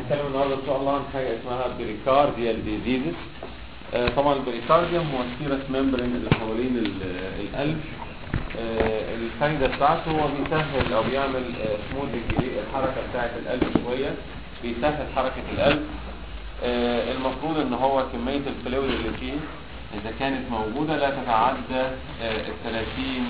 هنتكلم النهارده ان شاء الله عن حاجه اسمها بريكارديال ديزيزز آه طبعا البريكارديوم هو السيرس ممبرين اللي حوالين ال- القلب آه الفايده بتاعته هو بيسهل او بيعمل سموثنج الحركه بتاعه القلب شويه بيسهل حركه القلب آه المفروض ان هو كميه الفلويد اللي فيه اذا كانت موجوده لا تتعدى ال 30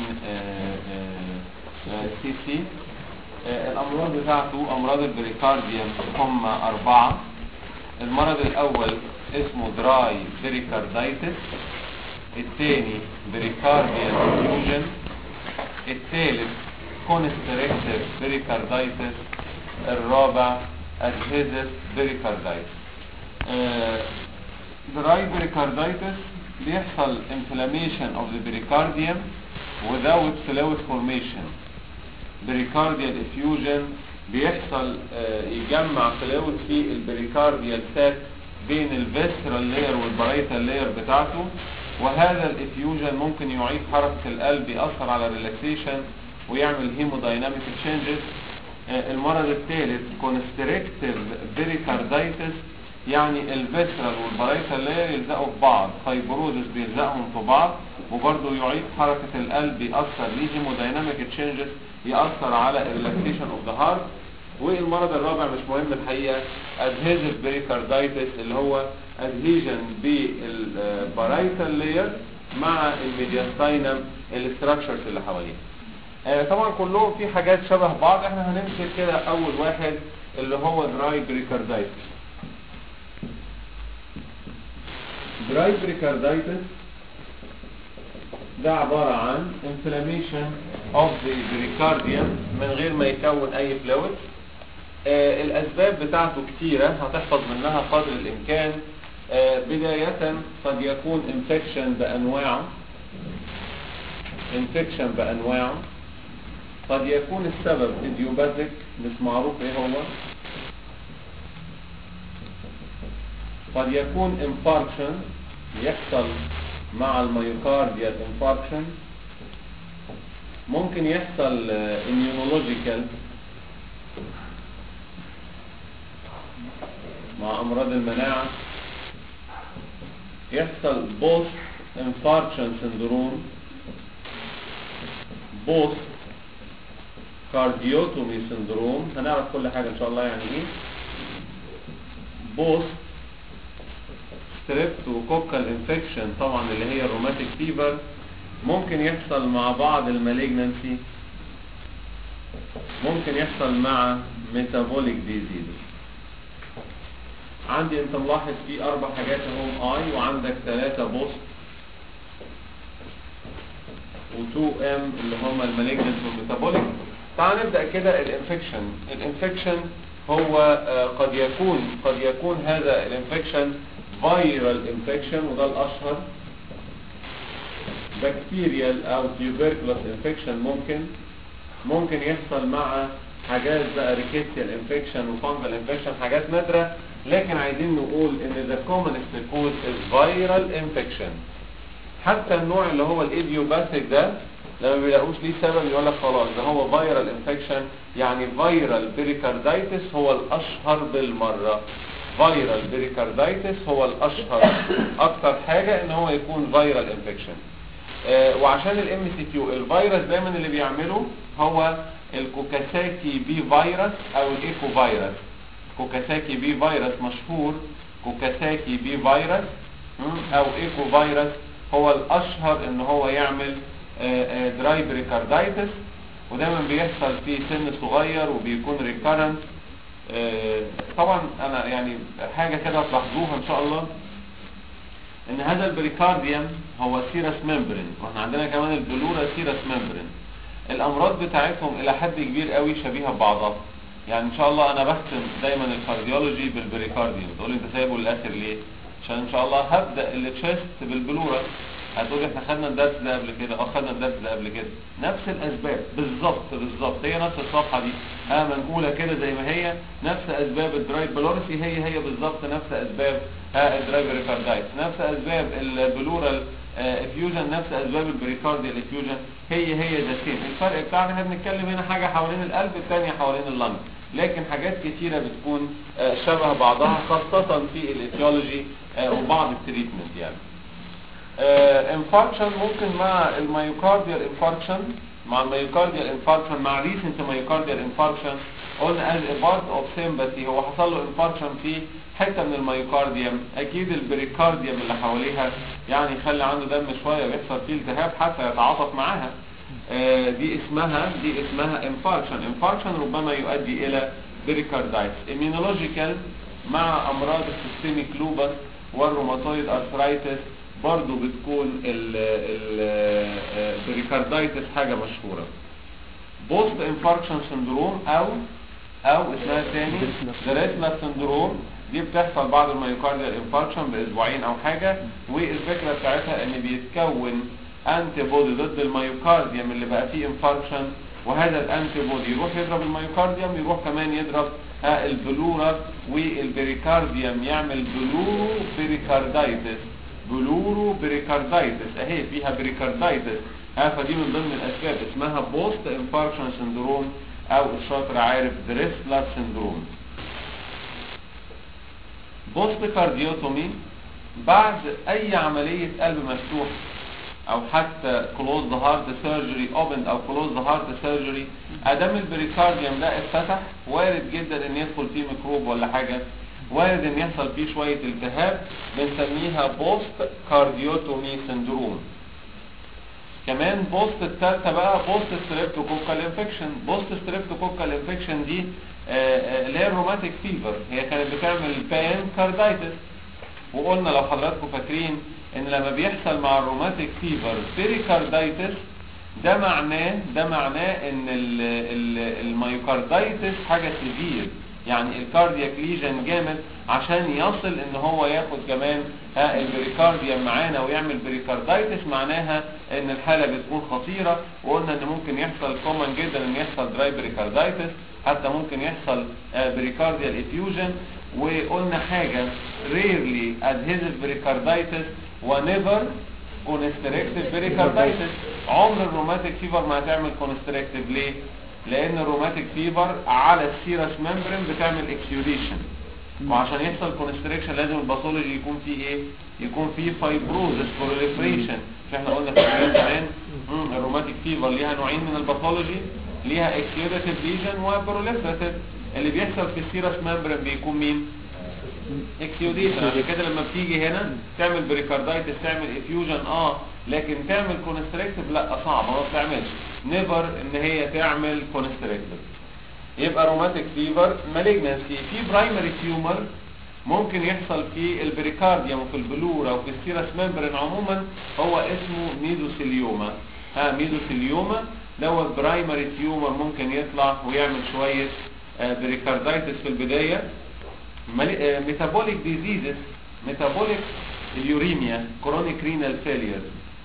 سي سي الأمراض بتاعته أمراض البريكارديوم هم أربعة المرض الأول اسمه دراي بريكاردايتس الثاني بريكارديال فيوجن الثالث كونستريكتيف بريكاردايتس الرابع ادهيزف بريكاردايتس دراي بريكاردايتس بيحصل inflammation of the pericardium without fluid formation بريكارديال افيوجن بيحصل يجمع فلويد في البريكارديال سات بين الفيسرال لاير والبرايتال لاير بتاعته وهذا الافيوجن ممكن يعيد حركة القلب يأثر على الريلاكسيشن ويعمل هيمودايناميك تشينجز المرض الثالث كونستريكتيف بريكاردايتس يعني الفيسرال والبرايتال لاير يلزقوا في بعض فايبروزس بيلزقهم في بعض وبرضه يعيد حركة القلب يأثر ليه هيمودايناميك تشينجز يأثر على الريلاكسيشن اوف ذا هارت والمرض الرابع مش مهم الحقيقة adhesive pericarditis اللي هو adhesion بالبرايتال لاير مع الميدياستاينم الاستراكشرز اللي حواليه آه طبعا كلهم في حاجات شبه بعض احنا هنمسك كده اول واحد اللي هو دراي بريكاردايتس دراي بريكاردايتس ده عبارة عن inflammation of the pericardium من غير ما يكون اي فلويد آه الاسباب بتاعته كتيرة هتحفظ منها قدر الامكان آه بداية قد يكون infection بانواعه infection بانواعه قد يكون السبب idiopathic مش معروف ايه هو قد يكون infarction يحصل مع الميوكارديال انفاركشن ممكن يحصل اميونولوجيكال مع امراض المناعة يحصل بوست انفاركشن سندروم بوست كارديوتومي سندروم هنعرف كل حاجة ان شاء الله يعني ايه بوست ستريبتوكوكال انفكشن طبعا اللي هي الروماتيك فيبر ممكن يحصل مع بعض المالجنسي ممكن يحصل مع ميتابوليك ديزيز عندي انت ملاحظ في اربع حاجات هم اي وعندك ثلاثة بوست و2 ام اللي هم المالجنس والميتابوليك تعال نبدأ كده الانفكشن الانفكشن هو آه قد يكون قد يكون هذا الانفكشن فيرال انفكشن وده الاشهر بكتيريال او تيوبركلوس انفكشن ممكن ممكن يحصل مع حاجات بقى ريكيتيال انفكشن وفانجل انفكشن حاجات نادره لكن عايزين نقول ان ذا commonest cause is viral infection حتى النوع اللي هو الايديوباثيك ده لما بيلاقوش ليه سبب يقول لك خلاص ده هو فيرال انفكشن يعني فيرال بيريكاردايتس هو الاشهر بالمره فيرال بريكاردايتس هو الاشهر اكتر حاجة ان هو يكون فيرال انفكشن آه وعشان الام سي كيو الفيروس دايما اللي بيعمله هو الكوكاساكي بي فيروس او الايكو فيروس كوكاساكي بي فيروس مشهور كوكاساكي بي فيروس او ايكو فيروس هو الاشهر ان هو يعمل آه آه دراي بريكاردايتس ودايما بيحصل في سن صغير وبيكون ريكارنت طبعا انا يعني حاجة كده تلاحظوها ان شاء الله ان هذا البريكارديوم هو سيرس ممبرين واحنا عندنا كمان البلورا سيرس ممبرين الامراض بتاعتهم الى حد كبير قوي شبيهة ببعضها يعني ان شاء الله انا بختم دايما الكارديولوجي بالبريكارديوم تقول انت سايبه للاخر ليه عشان ان شاء الله هبدأ التشيست بالبلورا هتقول احنا خدنا الدرس ده قبل كده اه خدنا الدرس ده قبل كده نفس الاسباب بالظبط بالظبط هي نفس الصفحه دي ها منقوله كده زي ما هي نفس اسباب الدراي بلورسي هي هي بالظبط نفس اسباب ها الدراي بريكاردايتس نفس اسباب البلورال افيوجن نفس اسباب البريكارديال افيوجن هي هي ذاتين الفرق بتاعنا احنا بنتكلم هنا حاجه حوالين القلب الثانيه حوالين اللنج لكن حاجات كتيرة بتكون آه، شبه بعضها خاصة في الايتيولوجي آه، وبعض التريتمنت يعني انفاركشن ممكن مع الميوكارديال انفاركشن مع الميوكارديال انفاركشن مع ريسنت ميوكارديال انفاركشن قلنا از بارت اوف سيمباثي هو حصل له انفاركشن في حته من الميوكارديوم اكيد البريكارديوم اللي حواليها يعني يخلي عنده دم شويه ويحصل فيه التهاب حتى يتعاطف معاها آه، دي اسمها دي اسمها انفاركشن انفاركشن ربما يؤدي الى بريكاردايتس immunological مع امراض السيستميك لوبس والروماتويد ارثرايتس برضو بتكون البريكاردايتس حاجة مشهورة بوست انفاركشن سندروم او او اسمها تاني دريسنا سندروم دي بتحصل بعد الميوكارديال انفاركشن باسبوعين او حاجة والفكرة بتاعتها ان بيتكون انتي بودي ضد الميوكارديوم اللي بقى فيه انفاركشن وهذا الانتي بودي يروح يضرب الميوكارديوم يروح كمان يضرب ها البلورا والبريكارديوم يعمل بلورو بريكاردايتس بلورو بريكاردايتس اهي فيها بريكاردايتس ها فدي من ضمن الاسباب اسمها بوست انفاركشن سندروم او الشاطر عارف دريسلر سندروم بوست كارديوتومي بعد اي عملية قلب مفتوح او حتى كلوز هارت سيرجري اوبن او كلوز هارت سيرجري ادام البريكارديوم ده اتفتح وارد جدا ان يدخل فيه ميكروب ولا حاجة وارد ان يحصل فيه شوية التهاب بنسميها بوست كارديوتومي سندروم كمان بوست الثالثه بقى بوست ستريبتوكوكال انفكشن بوست ستريبتوكوكال انفكشن دي آه، آه، اللي هي الروماتيك فيفر هي كانت بتعمل بان كاردايتس وقلنا لو حضراتكم فاكرين ان لما بيحصل مع الروماتيك فيفر بيريكاردايتس ده معناه ده معناه ان ال- ال- الميوكاردايتس حاجه سيفير يعني الكاردياك ليجن جامد عشان يصل ان هو ياخد كمان ها البريكارديوم معانا ويعمل بريكاردايتس معناها ان الحاله بتكون خطيره وقلنا ان ممكن يحصل كومن جدا ان يحصل دراي بريكاردايتس حتى ممكن يحصل بريكارديال افيوجن وقلنا حاجه ريرلي ادهيزيف بريكاردايتس ونيفر كونستريكتيف بريكاردايتس عمر الروماتيك فيفر ما هتعمل كونستريكتيف ليه لان الروماتيك فيفر على السيرس ممبرين بتعمل اكسيوديشن وعشان يحصل كونستريكشن لازم الباثولوجي يكون فيه ايه يكون فيه فايبروزس بروليفريشن مش احنا قلنا في الكلام زمان مم، الروماتيك فيفر ليها نوعين من الباثولوجي ليها اكسيوديتيف ليجن وبروليفريتيف اللي بيحصل في السيرس ممبرين بيكون مين اكسيوديشن عشان كده لما بتيجي هنا تعمل بريكاردايتس تعمل افيوجن اه لكن تعمل كونستريكتيف لا صعبه ما بتعملش نيفر ان هي تعمل كونستريكتيف يبقى روماتيك فيفر مالجنسي في برايمري تيومر ممكن يحصل في البريكارديوم وفي البلورا وفي السيرس ممبرين عموما هو اسمه ميزوثيليوما ها ميزوثيليوما دوت برايمري تيومر ممكن يطلع ويعمل شويه آه، بريكاردايتس في البدايه ميتابوليك ديزيزز ميتابوليك اليوريميا كرونيك رينال فيلير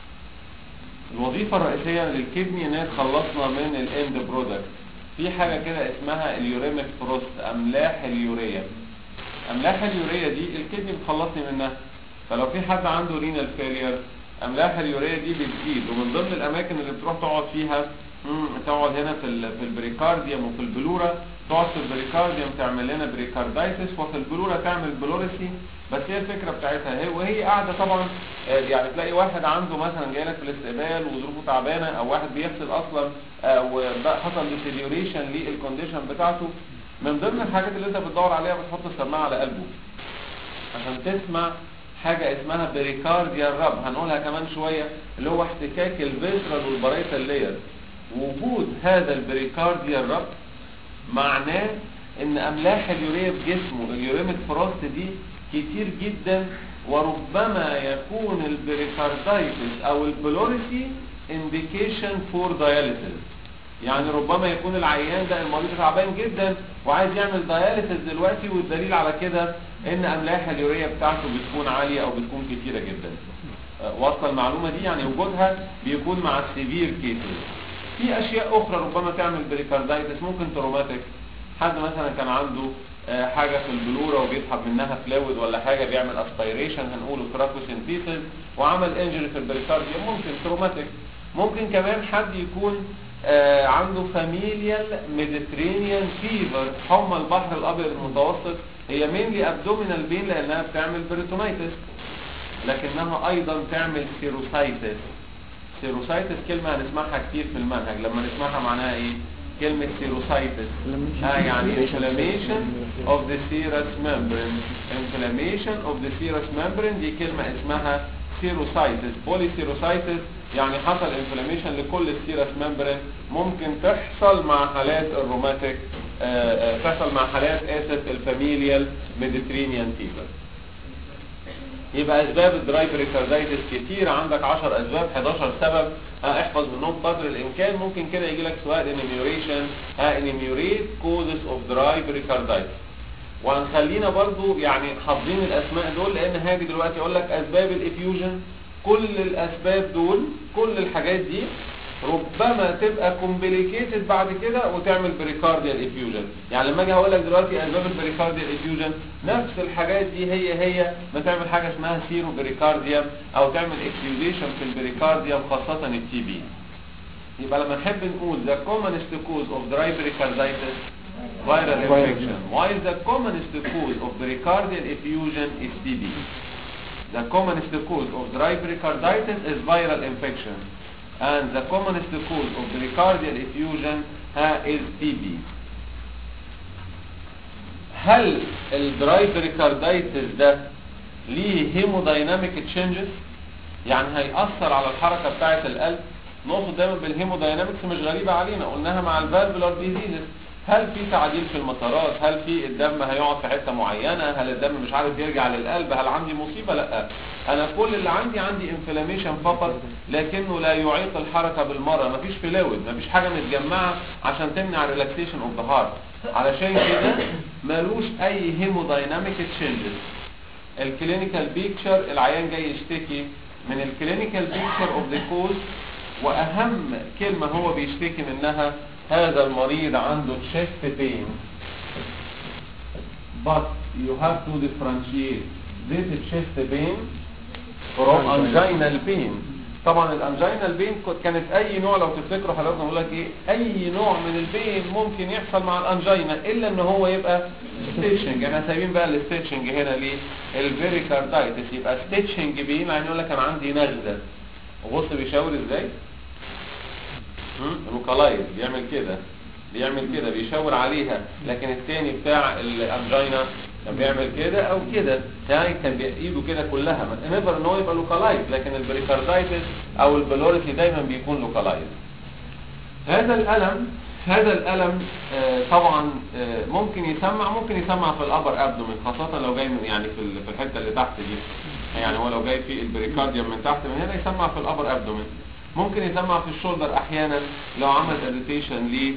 الوظيفة الرئيسية للكدني انها تخلصنا من الاند برودكت في حاجة كده اسمها اليوريميك بروست املاح اليوريا املاح اليوريا دي الكدني بتخلصني منها فلو في حد عنده رينال فيلير املاح اليوريا دي بتزيد ومن ضمن الاماكن اللي بتروح تقعد فيها مم، تقعد هنا في ال- في البريكارديوم وفي البلورا تقعد في البريكارديوم تعمل لنا بريكاردايتس وفي البلورا تعمل بلوريسي بس هي الفكره بتاعتها هي وهي قاعده طبعا آه، يعني تلاقي واحد عنده مثلا جاي لك في الاستقبال وظروفه تعبانه او واحد بيغسل اصلا آه، وبقى حصل ديتيريوريشن للكونديشن بتاعته من ضمن الحاجات اللي انت بتدور عليها بتحط السماعه على قلبه عشان تسمع حاجة اسمها بريكارديال رب هنقولها كمان شوية اللي هو احتكاك الفيترال والبرايتال لاير وجود هذا البريكارديال رب معناه ان املاح اليوريا في جسمه اليوريميك فروست دي كتير جدا وربما يكون البريكاردايتس او البلوريسي انديكيشن فور داياليسيس يعني ربما يكون العيان ده المريض تعبان جدا وعايز يعمل داياليسيس دلوقتي والدليل على كده ان املاح اليوريا بتاعته بتكون عالية او بتكون كتيرة جدا أه، واصله المعلومة دي يعني وجودها بيكون مع السيفير كيسز في اشياء اخرى ربما تعمل بريكاردايتس ممكن تروماتيك حد مثلا كان عنده آه، حاجة في البلورة وبيسحب منها فلويد ولا حاجة بيعمل اسبيريشن هنقوله تراكوسينثيسيس وعمل انجري في البريكارديوم ممكن تروماتيك ممكن كمان حد يكون آه عنده فاميليال ميديترينيان فيفر حمى البحر الابيض المتوسط هي مينلي ابدومينال بين لانها بتعمل بريتونيتس لكنها ايضا تعمل سيروسايتس سيروسايتس كلمة هنسمعها كتير في المنهج لما نسمعها معناها ايه كلمة سيروسايتس اه يعني inflammation of the serous membrane inflammation of the serous membrane دي كلمة اسمها سيروسايتس بولي سيروسايتس يعني حصل انفلاميشن لكل السيرس ممبرين ممكن تحصل مع حالات الروماتيك آه، آه، تحصل مع حالات اسف الفاميليال ميديترينيان فيفر يبقى اسباب الدراي بريكاردايتس كتير عندك 10 اسباب 11 سبب ها احفظ منهم قدر الامكان ممكن كده يجي لك سؤال انيميوريشن ها انيميوريت كوزز اوف دراي بريكاردايتس وهنخلينا برضو يعني حافظين الاسماء دول لان هاجي دلوقتي اقول لك اسباب الافيوجن كل الاسباب دول كل الحاجات دي ربما تبقى كومبليكيتد بعد كده وتعمل بريكارديال افيوجن يعني لما اجي هقول لك دلوقتي اسباب البريكارديال افيوجن نفس الحاجات دي هي هي ما تعمل حاجه اسمها سيرو بريكارديوم او تعمل اكسيوديشن في البريكارديوم خاصه التي بي يبقى لما نحب نقول the commonest cause of dry pericarditis viral infection why the commonest cause of pericardial effusion is TB the commonest cause of dry pericarditis is viral infection and the commonest cause of pericardial effusion uh, is TB هل الدراي بريكاردايتس ده ليه هيمودايناميك تشينجز يعني هيأثر على الحركة بتاعة القلب نقصد دايما بالهيموداينامكس مش غريبة علينا قلناها مع الفالفولار ديزيزز هل في تعديل في المسارات هل في الدم هيقعد في حتة معينة هل الدم مش عارف يرجع للقلب هل عندي مصيبة لا انا كل اللي عندي عندي انفلاميشن فقط لكنه لا يعيق الحركة بالمرة مفيش فلويد مفيش حاجة متجمعة عشان تمنع ريلاكسيشن اوف ذا هارت علشان كده ملوش اي هيمودايناميك تشينجز الكلينيكال بيكتشر العيان جاي يشتكي من الكلينيكال بيكتشر اوف ذا كوز واهم كلمة هو بيشتكي منها هذا المريض عنده chest pain but you have to differentiate this chest pain from anginal pain طبعا الانجينال بين كانت اي نوع لو تفتكروا حضرتك بقول لك ايه اي نوع من البين ممكن يحصل مع الانجينا الا ان هو يبقى ستيتشنج احنا سايبين بقى الستيتشنج هنا ليه الفيريكاردايتس يبقى ستيتشنج بين يعني يقول لك انا عندي نغزه وبص بيشاور ازاي لوكالايز بيعمل كده بيعمل كده بيشاور عليها لكن الثاني بتاع الانجينا كان بيعمل كده او كده يعني كان بايده كده كلها نقدر ان هو يبقى لوكالايز لكن البريكاردايتس او البلوريتي دايما بيكون لوكالايز هذا الالم هذا الالم آه طبعا آه ممكن يسمع ممكن يسمع في الابر ابدومين خاصه لو جاي من يعني في في الحته اللي تحت دي يعني هو لو جاي في البريكارديوم من تحت من هنا يسمع في الابر ابدومين ممكن يسمع في الشولدر احيانا لو عمل اريتيشن ل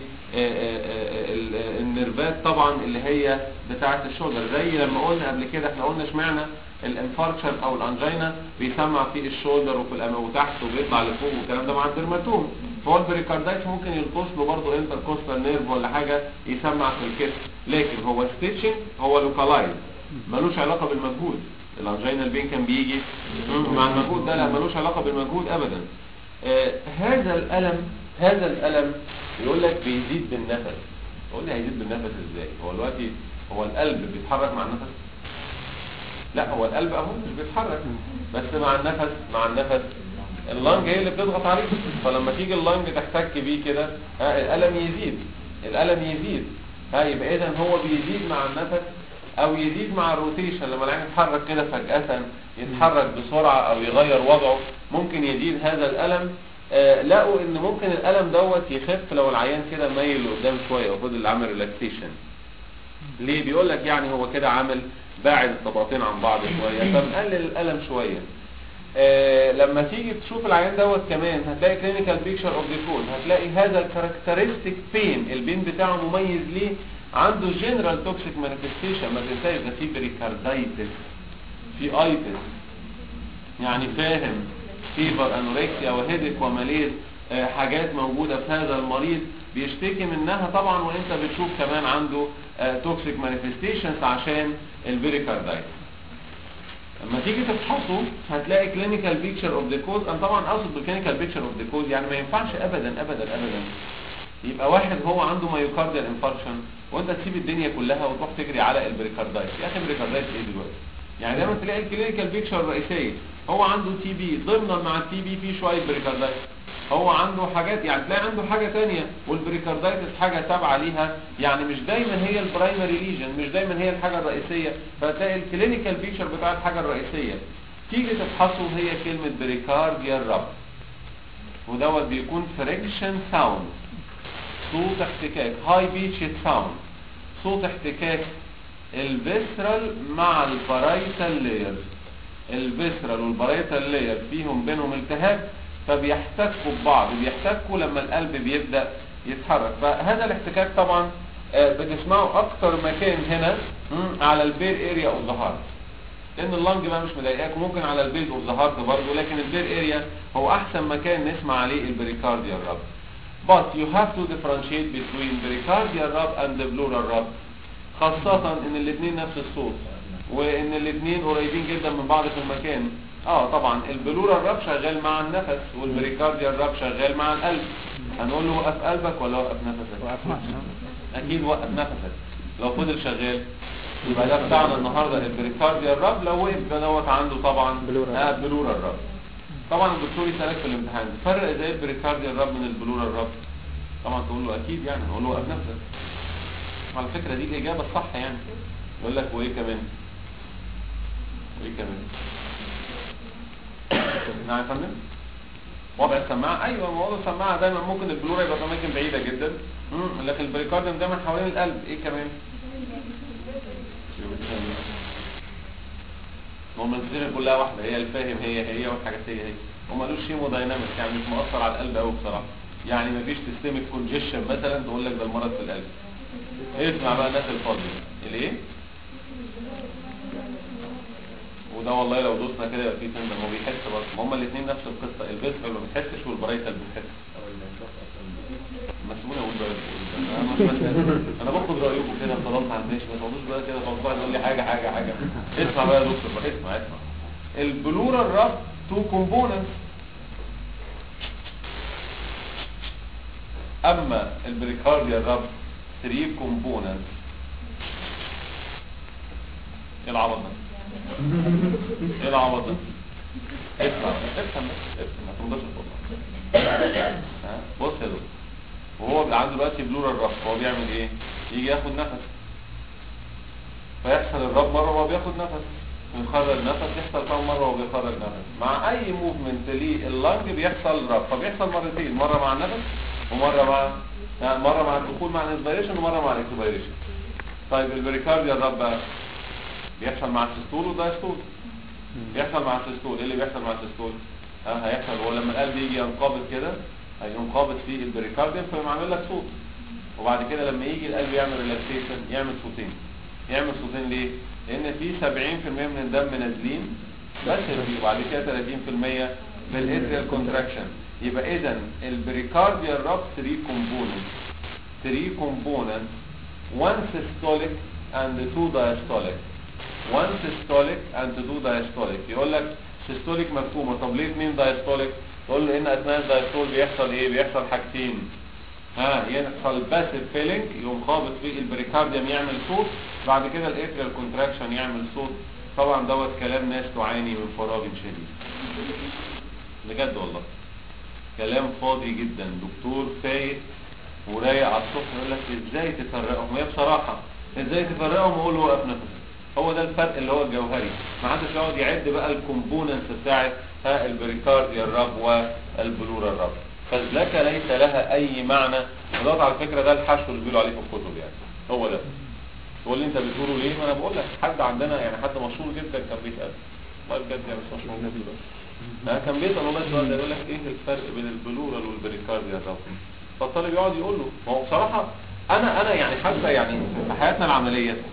النرفات طبعا اللي هي بتاعه الشولدر زي لما قلنا قبل كده احنا قلنا اشمعنى الانفاركشن او الانجينا بيسمع في الشولدر وفي الامام وتحت وبيطلع لفوق والكلام ده مع الدرماتوم فهو البريكاردايتس ممكن يلطش له برضه انتركوستال نيرف ولا حاجه يسمع في الكتف لكن هو ستيتشنج هو لوكالايز ملوش علاقه بالمجهود الانجينا البين كان بيجي مع المجهود ده لا ملوش علاقه بالمجهود ابدا آه هذا الالم هذا الالم يقول لك بيزيد بالنفس يقول لي هيزيد بالنفس ازاي هو دلوقتي هو القلب بيتحرك مع النفس لا هو القلب اهو مش بيتحرك بس مع النفس مع النفس اللنج هي اللي بتضغط عليه فلما تيجي اللنج تحتك بيه كده ها الالم يزيد الالم يزيد ها يبقى اذا هو بيزيد مع النفس او يزيد مع الروتيشن لما العين يتحرك كده فجأة يتحرك بسرعة او يغير وضعه ممكن يزيد هذا الالم آه لقوا ان ممكن الالم دوت يخف لو العيان كده مايل لقدام شويه وفضل عامل ريلاكسيشن ليه بيقول لك يعني هو كده عامل باعد الطبقتين عن بعض شويه فمقلل الالم شويه آه لما تيجي تشوف العيان دوت كمان هتلاقي كلينيكال بيكتشر اوف ذا كود هتلاقي هذا الكاركترستيك بين البين بتاعه مميز ليه عنده جنرال توكسيك مانيفستيشن ما تنساش ده في بريكاردايتس في ايتس يعني فاهم فيفر انوركسيا وهيدك وماليز آه حاجات موجودة في هذا المريض بيشتكي منها طبعا وانت بتشوف كمان عنده توكسيك مانيفستيشنز عشان البريكاردايتس لما تيجي تفحصه هتلاقي كلينيكال بيكتشر اوف ذا كوز انا طبعا اقصد بالكلينيكال بيكتشر اوف ذا كوز يعني ما ينفعش ابدا ابدا ابدا يبقى واحد هو عنده مايوكارديال انفاركشن وانت تسيب الدنيا كلها وتروح تجري على البريكاردايت يا اخي البريكاردايت ايه دلوقتي يعني دايما تلاقي الكلينيكال بيكتشر الرئيسيه هو عنده تي بي ضمنا مع التي بي في شويه بريكاردايت هو عنده حاجات يعني تلاقي عنده حاجة تانية والبريكاردايتس حاجة تابعة ليها يعني مش دايما هي البرايمري ليجن مش دايما هي الحاجة الرئيسية فتلاقي الكلينيكال بيكتشر بتاع الحاجة الرئيسية تيجي تفحصه هي كلمة بريكارديال رب ودوت بيكون فريكشن ساوند صوت احتكاك هاي بيتش ساوند صوت احتكاك الفيسرال مع البرايتال لاير الفيسرال والبرايتال لاير فيهم بينهم التهاب فبيحتكوا ببعض بيحتكوا لما القلب بيبدأ يتحرك فهذا الاحتكاك طبعا آه، بتسمعه اكتر مكان هنا مم، على البير اريا اوف ذا هارت لان اللنج بقى مش مضايقاك ممكن على البيز اوف ذا هارت برضه لكن البير اريا هو احسن مكان نسمع عليه البريكارديال رب but you have to differentiate between pericardial rub and the pleural rub خاصة ان الاثنين نفس الصوت وان الاثنين قريبين جدا من بعض في المكان اه طبعا البلورال راب شغال مع النفس والبريكارديال راب شغال مع القلب هنقول له وقف قلبك ولا وقف نفسك اكيد وقف نفسك لو فضل شغال يبقى ده بتاعنا النهارده البريكارديال راب لو وقف ده دوت عنده طبعا بلورال. اه بلورال راب طبعا الدكتور يسالك في الامتحان فرق ازاي البريكارديال راب من البلورال راب طبعا تقول له اكيد يعني نقول له وقف نفسك على فكره دي الاجابه الصح يعني يقول لك وايه كمان وايه كمان نعم يا فندم وضع السماعه ايوه موضوع السماعه دايما ممكن البلورا يبقى في اماكن بعيده جدا مم، لكن البريكارديوم دايما حوالين القلب ايه كمان هم الدنيا كلها واحده هي الفاهم هي هي والحاجات هي هي هم مالوش هيموداينامكس يعني مش مؤثر على القلب قوي بصراحه يعني مفيش سيستميك كونجيشن مثلا تقول لك ده المرض في القلب اسمع بقى الناس الفاضيه الايه وده والله لو دوسنا كده يبقى في تندم هو بيحس برضه ما هما الاثنين نفس القصه الفيسبل ما بيحسش والبرايتال بيحس مسؤول اقول بقى انا مش مسؤول. انا باخد رايكم كده خلاص على الماشي ما تقعدوش بقى كده خلاص واحد يقول لي حاجه حاجه حاجه اسمع بقى يا دكتور بقى اسمع اسمع البلورال راب تو كومبوننتس اما البريكارديال راب 3 كومبوننتس ايه العبط ده ايه العبط ده اسمع افهم بس افهم ما ترضاش والله ها بص يا دكتور وهو بيبقى عنده دلوقتي بلورال رب هو بيعمل ايه يجي ياخد نفس فيحصل الرب مره وهو بياخد نفس ويخرج نفس يحصل كم مره وهو بيخرج نفس مع اي موفمنت لللنج بيحصل رب فبيحصل مرتين مره مع النفس ومره مع يعني مره مع الدخول مع الانسبيريشن ومره مع الاكسبيريشن طيب البريكارديال رب بقى بيحصل مع السيستول والدايستول بيحصل مع السيستول ايه اللي بيحصل مع السيستول ها هيحصل هو لما القلب يجي ينقبض كده هينقبض في البريكارديوم فيقوم عامل لك صوت وبعد كده لما يجي القلب يعمل ريلاكسيشن يعمل صوتين يعمل صوتين ليه لان في 70% من الدم نازلين بس فيه وبعد كده 30% بالاتريال كونتراكشن يبقى اذا البريكارديال راب 3 كومبوننت 3 كومبوننت 1 systolic and 2 diastolic 1 systolic and 2 diastolic يقول لك systolic مفهومه طب ليه 2 diastolic تقول له ان اثناء الدايستول بيحصل ايه بيحصل حاجتين ها يحصل باسيف فيلينج يقوم خابط في البريكارديوم يعمل صوت بعد كده الاتريال كونتراكشن يعمل صوت طبعا دوت كلام ناس تعاني من فراغ شديد بجد والله كلام فاضي جدا دكتور فايق ورايق على الصبح يقول لك ازاي تفرقهم هي بصراحه ازاي تفرقهم وقول له وقف نفسك هو ده الفرق اللي هو الجوهري ما حدش يقعد يعد بقى الكومبوننتس بتاعت ها البريكارديال راب والبلورال راب فالذكى ليس لها اي معنى ودوت على فكره ده الحشو اللي بيقولوا عليه في الكتب يعني هو ده تقول لي انت بتقوله ليه ما انا بقول لك حد عندنا يعني حد مشهور جدا كان بيسال والله بجد يعني بس مش موجود دلوقتي ها كان بيسال والله السؤال ده يقول لك ايه الفرق بين البلورال والبريكارديال راب فالطالب يقعد يقول له ما هو بصراحه انا انا يعني حتى يعني في حياتنا العمليه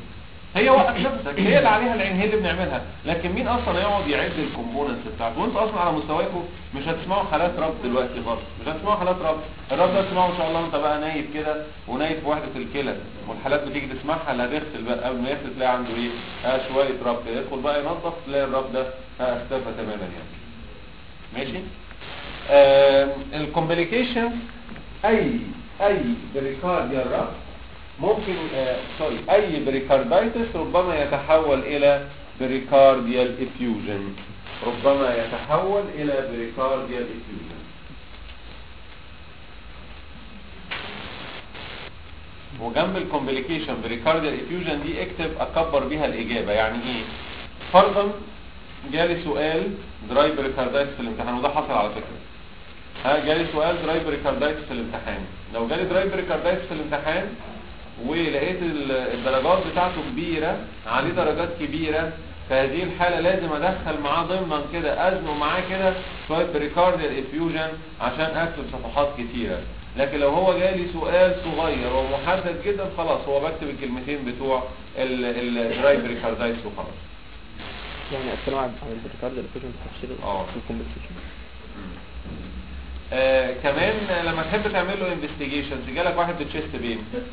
هي وقت نفسك هي اللي عليها العين هي اللي بنعملها لكن مين اصلا يقعد يعد الكومبوننتس بتاعته وانت اصلا على مستواكم مش هتسمعوا حالات ربط دلوقتي خالص مش هتسمعوا حالات ربط الربط ده تسمعه ان شاء الله انت بقى نايف كده ونايف في وحده الكلى والحالات بتيجي تسمعها اللي هتغسل بقى قبل ما يغسل تلاقي عنده ايه اه شويه ربط يدخل بقى ينظف تلاقي الربط ده اه اختفى تماما يعني ماشي الكومبليكيشن اي اي بريكارديال ربط ممكن آه سوري اي بريكاردايتس ربما يتحول الى بريكارديال افيوجن ربما يتحول الى بريكارديال افيوجن وجنب الكومبليكيشن بريكارديال افيوجن دي اكتب اكبر بيها الاجابه يعني ايه فرضا جالي سؤال دراي بريكاردايتس في الامتحان وده حصل على فكره ها جالي سؤال دراي بريكاردايتس في الامتحان لو جالي دراي بريكاردايتس في الامتحان ولقيت الدرجات بتاعته كبيرة عليه درجات كبيرة في هذه الحالة لازم ادخل معاه ضمنا كده ازنه معاه كده شوية بريكارديال افيوجن عشان اكتب صفحات كتيرة لكن لو هو جالي سؤال صغير ومحدد جدا خلاص هو بكتب الكلمتين بتوع الدراي بريكاردايتس وخلاص يعني اتكلم عن البريكارديال افيوجن تفسير اه الكومبليكيشن آه كمان لما تحب تعمل له انفستيجيشنز جالك واحد بتشيست بين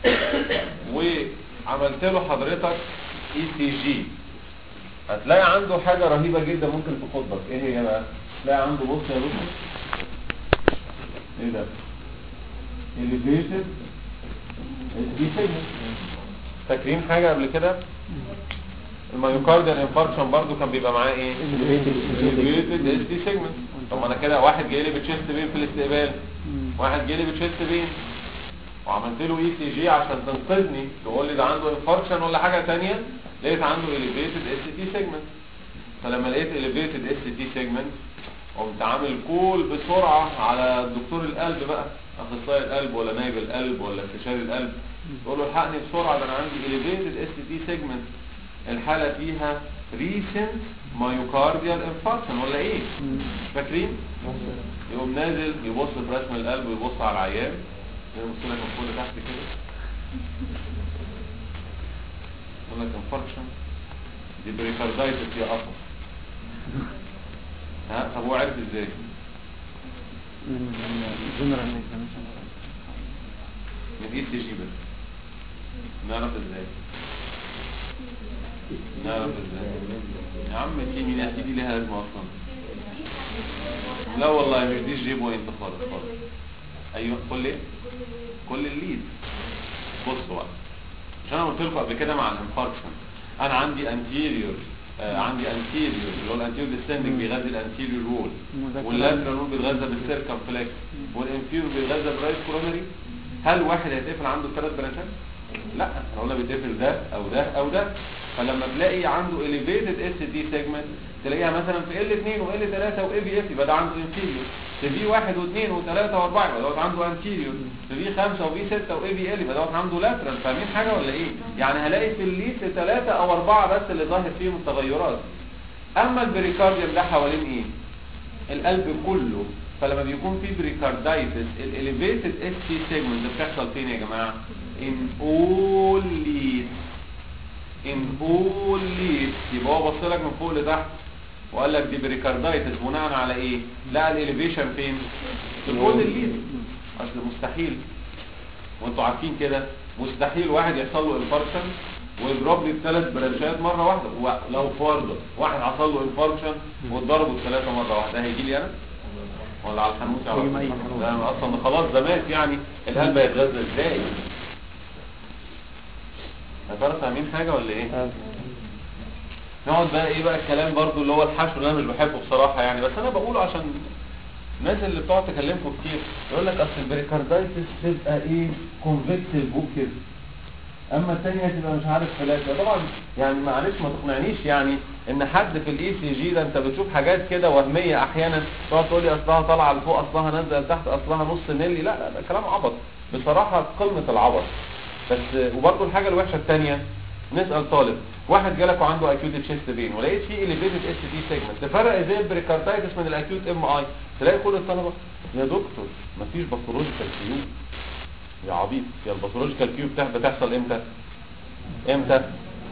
وعملت له حضرتك اي سي جي هتلاقي عنده حاجة رهيبة جدا ممكن تخضك ايه هي بقى تلاقي عنده بص يا دكتور ايه ده elevated دي فاكرين حاجة قبل كده الميوكارديال انفاركشن برضو كان بيبقى معاه ايه elevated اس دي سيجمنت طب ما انا كده واحد جاي لي بتشيست بين في الاستقبال واحد جاي لي بتشيست بين وعملت له اي سي جي عشان تنقذني تقول لي ده عنده انفاركشن ولا حاجه ثانيه لقيت عنده elevated اس تي سيجمنت فلما لقيت elevated اس تي سيجمنت قمت عامل كول بسرعه على دكتور القلب بقى اخصائي القلب ولا نايب القلب ولا استشاري القلب تقول له الحقني بسرعه ده انا عندي elevated اس تي سيجمنت الحاله فيها recent myocardial infarction ولا ايه فاكرين يقوم نازل يبص في رسم القلب ويبص على العيان يبص لك من فوق تحت كده يقول لك انفاركشن دي بريكاردايتس يا قطر ها طب هو عرف ازاي جنرال من اي سي جي بس نعرف ازاي نعرف ازاي يا عم في مين يا سيدي ليها لازمه اصلا لا والله مش دي جي بوينت خالص خالص ايوه كل ايه كل الليد بصوا بقى مش انا قلت لكم قبل كده مع الانفاركشن انا عندي انتيريور آه عندي انتيريور اللي هو الانتيريور ديسندنج بيغذي الانتيريور رول واللاترال رول بيتغذى بالسيركمفلكس والانفيريور بيتغذى برايت كورونري هل واحد هيتقفل عنده ثلاث برانشات لا احنا قلنا بيتقفل ده او ده او ده فلما تلاقي عنده elevated اس دي segment تلاقيها مثلا في L2 و L3 و ABF يبقى ده عنده inferior في في 1 و2 و3 و4 يبقى دوت عنده anterior في في 5 و في 6 و ABL يبقى دوت عنده lateral فاهمين حاجه ولا ايه يعني هلاقي في الليد 3 او 4 بس اللي ظاهر فيهم التغيرات اما البريكارديوم ده حوالين ايه القلب كله فلما بيكون في بريكاردايتس الاليفيتد اس تي سيجمنت بتحصل فين يا جماعه ان اول ليد ان اول ليد يبقى هو بص لك من فوق لتحت وقال لك دي بريكاردايتس بناء على ايه لا الاليفيشن فين في كل الليد اصل مستحيل وانتوا عارفين كده مستحيل واحد يحصل له انفاركشن ويضرب لي الثلاث برانشات مره واحده ولو فرض واحد حصل له انفاركشن واتضربوا الثلاثه مره واحده هيجي لي انا ولا على الحنوتي على طول ده أنا اصلا خلاص ده مات يعني القلب هيتغذى ازاي يا ترى فاهمين حاجه ولا ايه نقعد بقى ايه بقى الكلام برضو اللي هو الحشو اللي انا مش بحبه بصراحه يعني بس انا بقوله عشان الناس اللي بتقعد تكلمكم كتير يقول لك اصل البريكاردايتس تبقى ايه كونفكتيف وكده اما الثانيه تبقى مش عارف فلاتة طبعا يعني معلش ما تقنعنيش يعني ان حد في الاي سي جي ده انت بتشوف حاجات كده وهميه احيانا تقعد تقول لي اصلها طالعه لفوق اصلها نازله لتحت اصلها نص ملي لا لا ده كلام عبط بصراحه قمه العبط بس وبرده الحاجه الوحشه الثانيه نسال طالب واحد جالك وعنده اكيوت تشيست بين ولقيت فيه اليفيتد اس تي سيجمنت تفرق ازاي البريكاردايتس من الاكيوت ام اي تلاقي كل الطلبه يا دكتور مفيش باثولوجيكال كيو يا عبيط يا الباثولوجيكال كيو بتاع بتحصل امتى امتى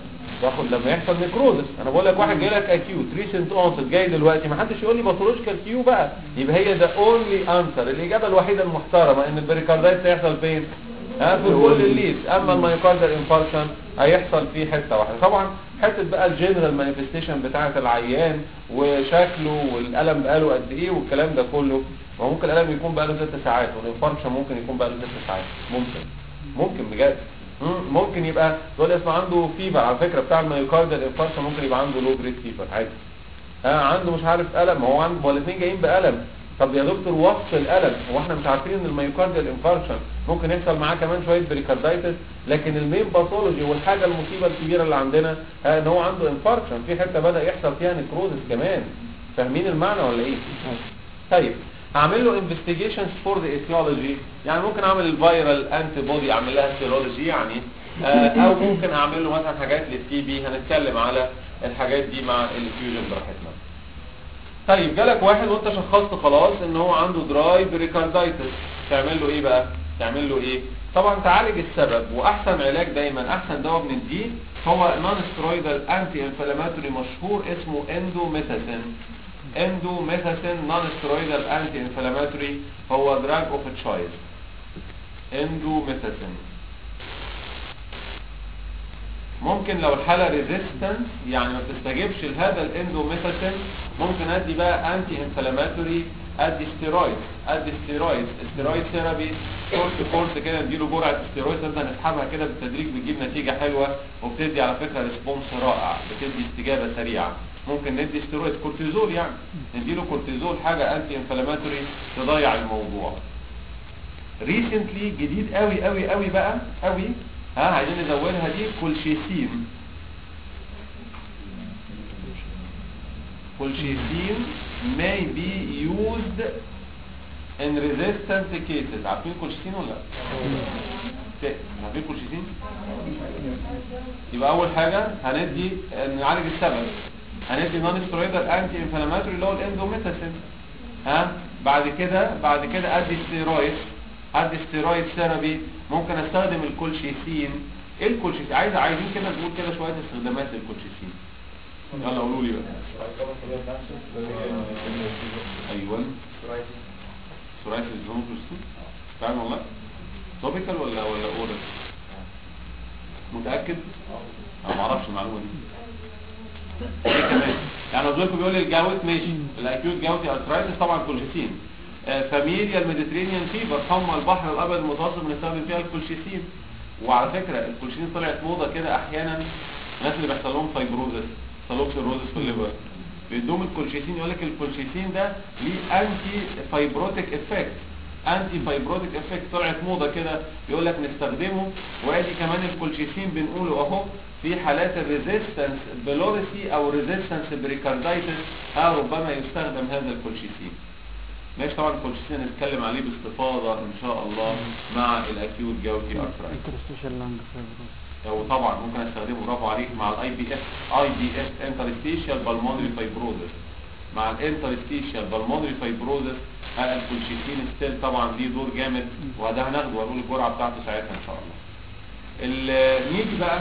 باخد لما يحصل نيكروزس انا بقول لك واحد جاي لك اكيوت ريسنت اونست جاي دلوقتي ما حدش يقول لي باثولوجيكال كيو بقى يبقى هي ذا اونلي انسر الاجابه الوحيده المحترمه ان البريكاردايتس هيحصل فين ها في كل الليدز اما المايوكاردال انفاركشن هيحصل فيه حته واحده طبعا حته بقى الجنرال مانيفستيشن بتاعه العيان وشكله والالم بقاله قد ايه والكلام ده كله ما ممكن الالم يكون بقاله ست ساعات والانفاركشن ممكن يكون بقاله ست ساعات ممكن ممكن بجد مم، ممكن يبقى دول اسمه عنده فيفر على فكره بتاع المايوكاردال انفاركشن ممكن يبقى عنده لو جريد فيفر عادي ها عنده مش عارف الم هو عنده هو الاثنين جايين بالم طب يا دكتور وصف الالم هو احنا مش عارفين ان المايوكارديال انفاركشن ممكن يحصل معاه كمان شويه بريكاردايتس لكن المين باثولوجي والحاجه المصيبه الكبيره اللي عندنا ها ان هو عنده انفاركشن في حته بدا يحصل فيها نيكروزس كمان فاهمين المعنى ولا ايه طيب هعمل له انفستيجيشنز فور ذا ايثيولوجي يعني ممكن اعمل الفيرال انتي بودي اعمل لها سيرولوجي يعني آه، او ممكن اعمل له مثلا حاجات للتي بي هنتكلم على الحاجات دي مع الفيوجن براحتنا طيب جالك واحد وانت شخصت خلاص ان هو عنده دراي بريكاردايتس تعمل له ايه بقى تعمل له ايه طبعا تعالج السبب واحسن علاج دايما احسن دواء بنديه هو نون سترويدال انتي انفلاماتوري مشهور اسمه اندوميثاسين اندوميثاسين نون سترويدال انتي انفلاماتوري هو دراج اوف تشويس اندوميثاسين ممكن لو الحالة ريزيستنس يعني ما بتستجيبش لهذا الاندوميثاسين ممكن ادي بقى انتي انفلاماتوري ادي ستيرويد ادي ستيرويد ستيرويد ثيرابي كورس كورس كده نديله جرعه ستيرويد نبدا نسحبها كده بالتدريج بتجيب نتيجه حلوه وبتدي على فكره ريسبونس رائع بتدي استجابه سريعه ممكن ندي ستيرويد كورتيزول يعني نديله كورتيزول حاجه انتي انفلاماتوري تضيع الموضوع ريسنتلي جديد قوي قوي قوي بقى قوي ها عايزين نزودها دي كولشيسين كولشيسين may be used in resistant cases عارفين كولشيسين ولا لا؟ ت- عارفين كولشيسين؟ يبقى اول حاجة هندي نعالج السبب هندي نون سترويدال انتي انفلاماتوري اللي هو الاندوميثاسين ها بعد كده بعد كده ادي ستيرويد ادي ستيرويد ثيرابي ممكن استخدم الكولشيسين ايه الكولشيسين عايز عايزين كده نقول كده شويه استخدامات للكولشيسين يلا قولوا لي بقى ايوه سورايتس زون كولشيسين فاهم والله توبيكال ولا ولا اورال متاكد انا ما اعرفش المعلومه دي ايه كمان يعني وزولكم بيقول لي الجاوت ماشي الاكيوت جاوتي ارثرايتس طبعا كولشيسين فاميليا الميديترينيان فيبر حمى البحر الابيض المتوسط بنستخدم فيها الكولشيسين وعلى فكره الكولشيسين طلعت موضه كده احيانا الناس اللي بيحصل لهم فايبروزس سالوكسيروزس في الليفر بيدوم الكولشيسين يقول لك الكولشيسين ده ليه انتي فايبروتيك افكت انتي فايبروتيك افكت طلعت موضه كده يقول لك نستخدمه وادي كمان الكولشيسين بنقوله اهو في حالات الريزيستنس بلوريسي او ريزيستنس بريكاردايتس ها ربما يستخدم هذا الكولشيسين ماشي طبعا الكولشيسين هنتكلم عليه باستفاضه ان شاء الله مع الاكيوت جاوتي ارثرايتس interstitial lung fibrosis وطبعا ممكن استخدمه برافو عليك مع الاي بي اس اي بي اس انترستيشال بالمونري فايبروزس مع الانترستيشال بالمونري فايبروزس الكولشيسين ستيل طبعا ليه دور جامد وده هناخده وهنقول الجرعه بتاعته ساعتها ان شاء الله ال- نيجي بقى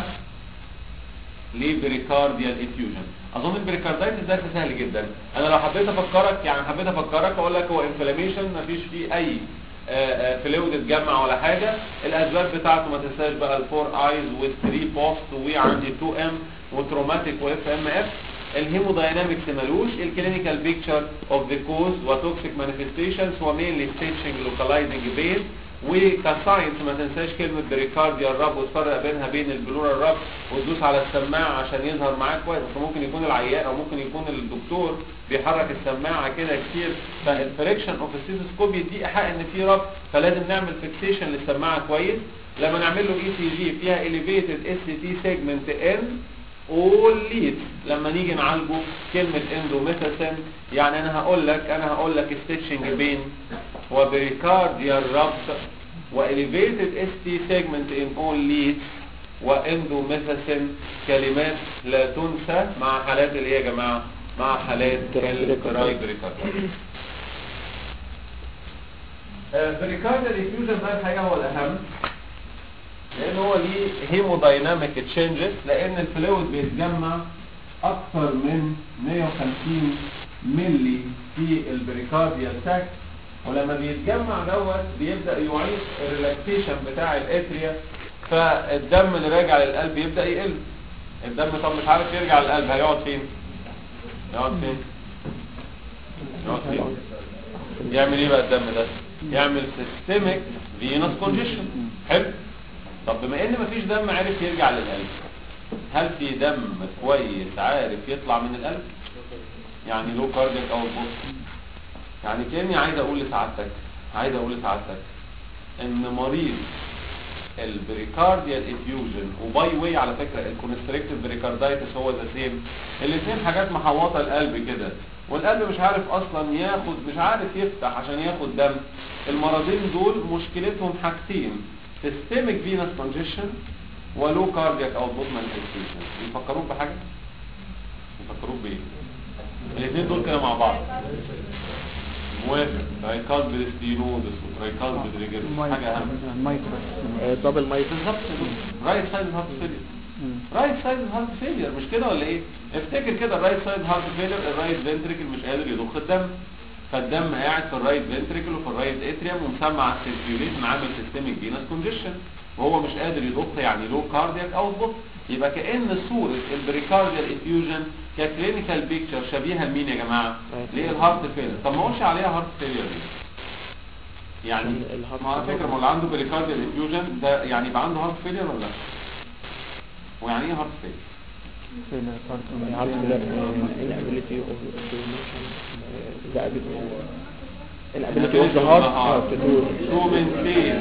لبريكارديال افيوجن اظن البريكاردايتس ده سهل جدا انا لو حبيت افكرك يعني حبيت افكرك اقول لك هو انفلاميشن مفيش فيه اي فلويد اتجمع ولا حاجه الاسباب بتاعته ما تنساش بقى الفور ايز والثري بوست وعندي 2 ام وتروماتيك واف ام اف الهيموداينامكس ملوش الكلينيكال بيكتشر اوف ذا كوز وتوكسيك مانيفستيشنز ومينلي ستيتشنج لوكالايزنج بين وكساينس ما تنساش كلمة بريكارديا الرب وتفرق بينها بين البلور الرب وتدوس على السماعة عشان يظهر معاك كويس بس ممكن يكون العيان او ممكن يكون الدكتور بيحرك السماعة كده كتير فالفريكشن اوف السيتوسكوب يدي ايحاء ان في رب فلازم نعمل فيكسيشن للسماعة كويس لما نعمل له اي سي جي فيها elevated اس تي سيجمنت ان all leads لما نيجي نعالجه كلمة اندوميثاسين يعني انا هقول لك انا هقول لك ستيتشنج بين وبريكارديال ربط وelevated ST segment in all leads واندوميثاسين كلمات لا تنسى مع حالات اللي هي يا جماعة مع حالات البريكارديال بريكارديال افيوجن ده الحقيقة هو الأهم لان هو ليه هيمودايناميك تشينجز لان الفلويد بيتجمع اكثر من 150 ملي في البريكارديال ساك ولما بيتجمع دوت بيبدا يعيد الريلاكسيشن بتاع الاتريا فالدم اللي راجع للقلب يبدا يقل الدم طب مش عارف يرجع للقلب هيقعد فين يقعد فين يقعد فين يعمل ايه بقى الدم ده يعمل سيستميك فينوس كونجيشن حلو طب بما ان مفيش دم عارف يرجع للقلب هل في دم كويس عارف يطلع من القلب يعني لو كاردياك او البوست يعني كاني عايز اقول لسعادتك عايز اقول لسعادتك ان مريض البريكارديال افيوجن وباي واي على فكره الكونستريكتيف بريكاردايتس هو ذا سيم الاثنين حاجات محوطه القلب كده والقلب مش عارف اصلا ياخد مش عارف يفتح عشان ياخد دم المرضين دول مشكلتهم حاجتين سيستميك فينس كونجيشن ولو كاردياك او بوت مانيفستيشن يفكروك بحاجه يفكروك بايه الاثنين دول كده مع بعض موافق ترايكال بريستينوزس وترايكال بريجرس حاجه اهم دبل مايك بالظبط رايت سايد هارت فيلير رايت سايد هارت فيلير مش كده ولا ايه افتكر كده الرايت سايد هارت فيلير الرايت فنتريكل مش قادر يضخ الدم فالدم قاعد في الرايت فنتريكل وفي الرايت اتريوم ومسمع السيركيوليشن عامل سيستميك فينس كونجيشن وهو مش قادر يضخ يعني لو كاردياك او ضغط يبقى كأن صورة البريكارديال افيوجن ككلينيكال بيكتشر شبيهة لمين يا جماعة؟ ليه الهارت فيلير طب ما اقولش عليها هارت فيلير ليه؟ يعني الهارت ما على فكرة ما اللي عنده بريكارديال افيوجن ده يعني يبقى عنده هارت فيلير ولا لا؟ ويعني ايه هارت فيلير؟ هارت inability of to mention the ability inability of the heart uh, to do to maintain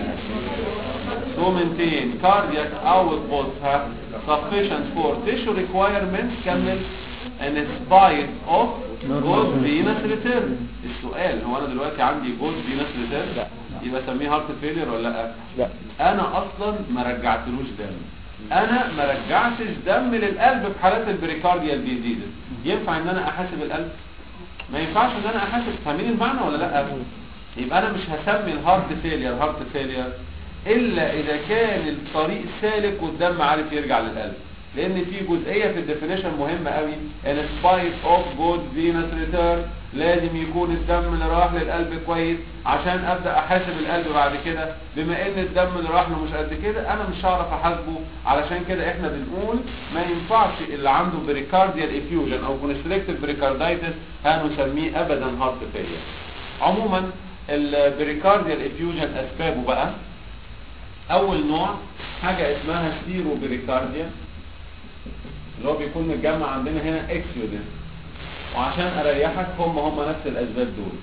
to maintain cardiac output have sufficient for tissue requirements كمل in spite of good venous return السؤال هو انا دلوقتي عندي good venous return لا. يبقى اسميه هارت فيلير ولا لا لا انا اصلا ما رجعتلوش دم انا ما رجعتش دم للقلب في حالات البريكارديال ديزيز ينفع ان انا احاسب القلب ما ينفعش ان انا احاسب فاهمين المعنى ولا لا يبقى انا مش هسمي الهارت فيلير هارت فيلير الا اذا كان الطريق سالك والدم عارف يرجع للقلب لان في جزئيه في الديفينيشن مهمه قوي ان سبايت اوف جود فينس ريتيرن لازم يكون الدم اللي راح للقلب كويس عشان ابدا احاسب القلب بعد كده بما ان الدم اللي راح له مش قد كده انا مش هعرف احاسبه علشان كده احنا بنقول ما ينفعش اللي عنده بريكارديال افيوجن او كونستريكتيف بريكاردايتس هنسميه ابدا هارت فيلير عموما البريكارديال افيوجن اسبابه بقى اول نوع حاجه اسمها سيرو بريكارديا اللي هو بيكون متجمع عندنا هنا اكسيودين وعشان اريحك هم هم نفس الاسباب دول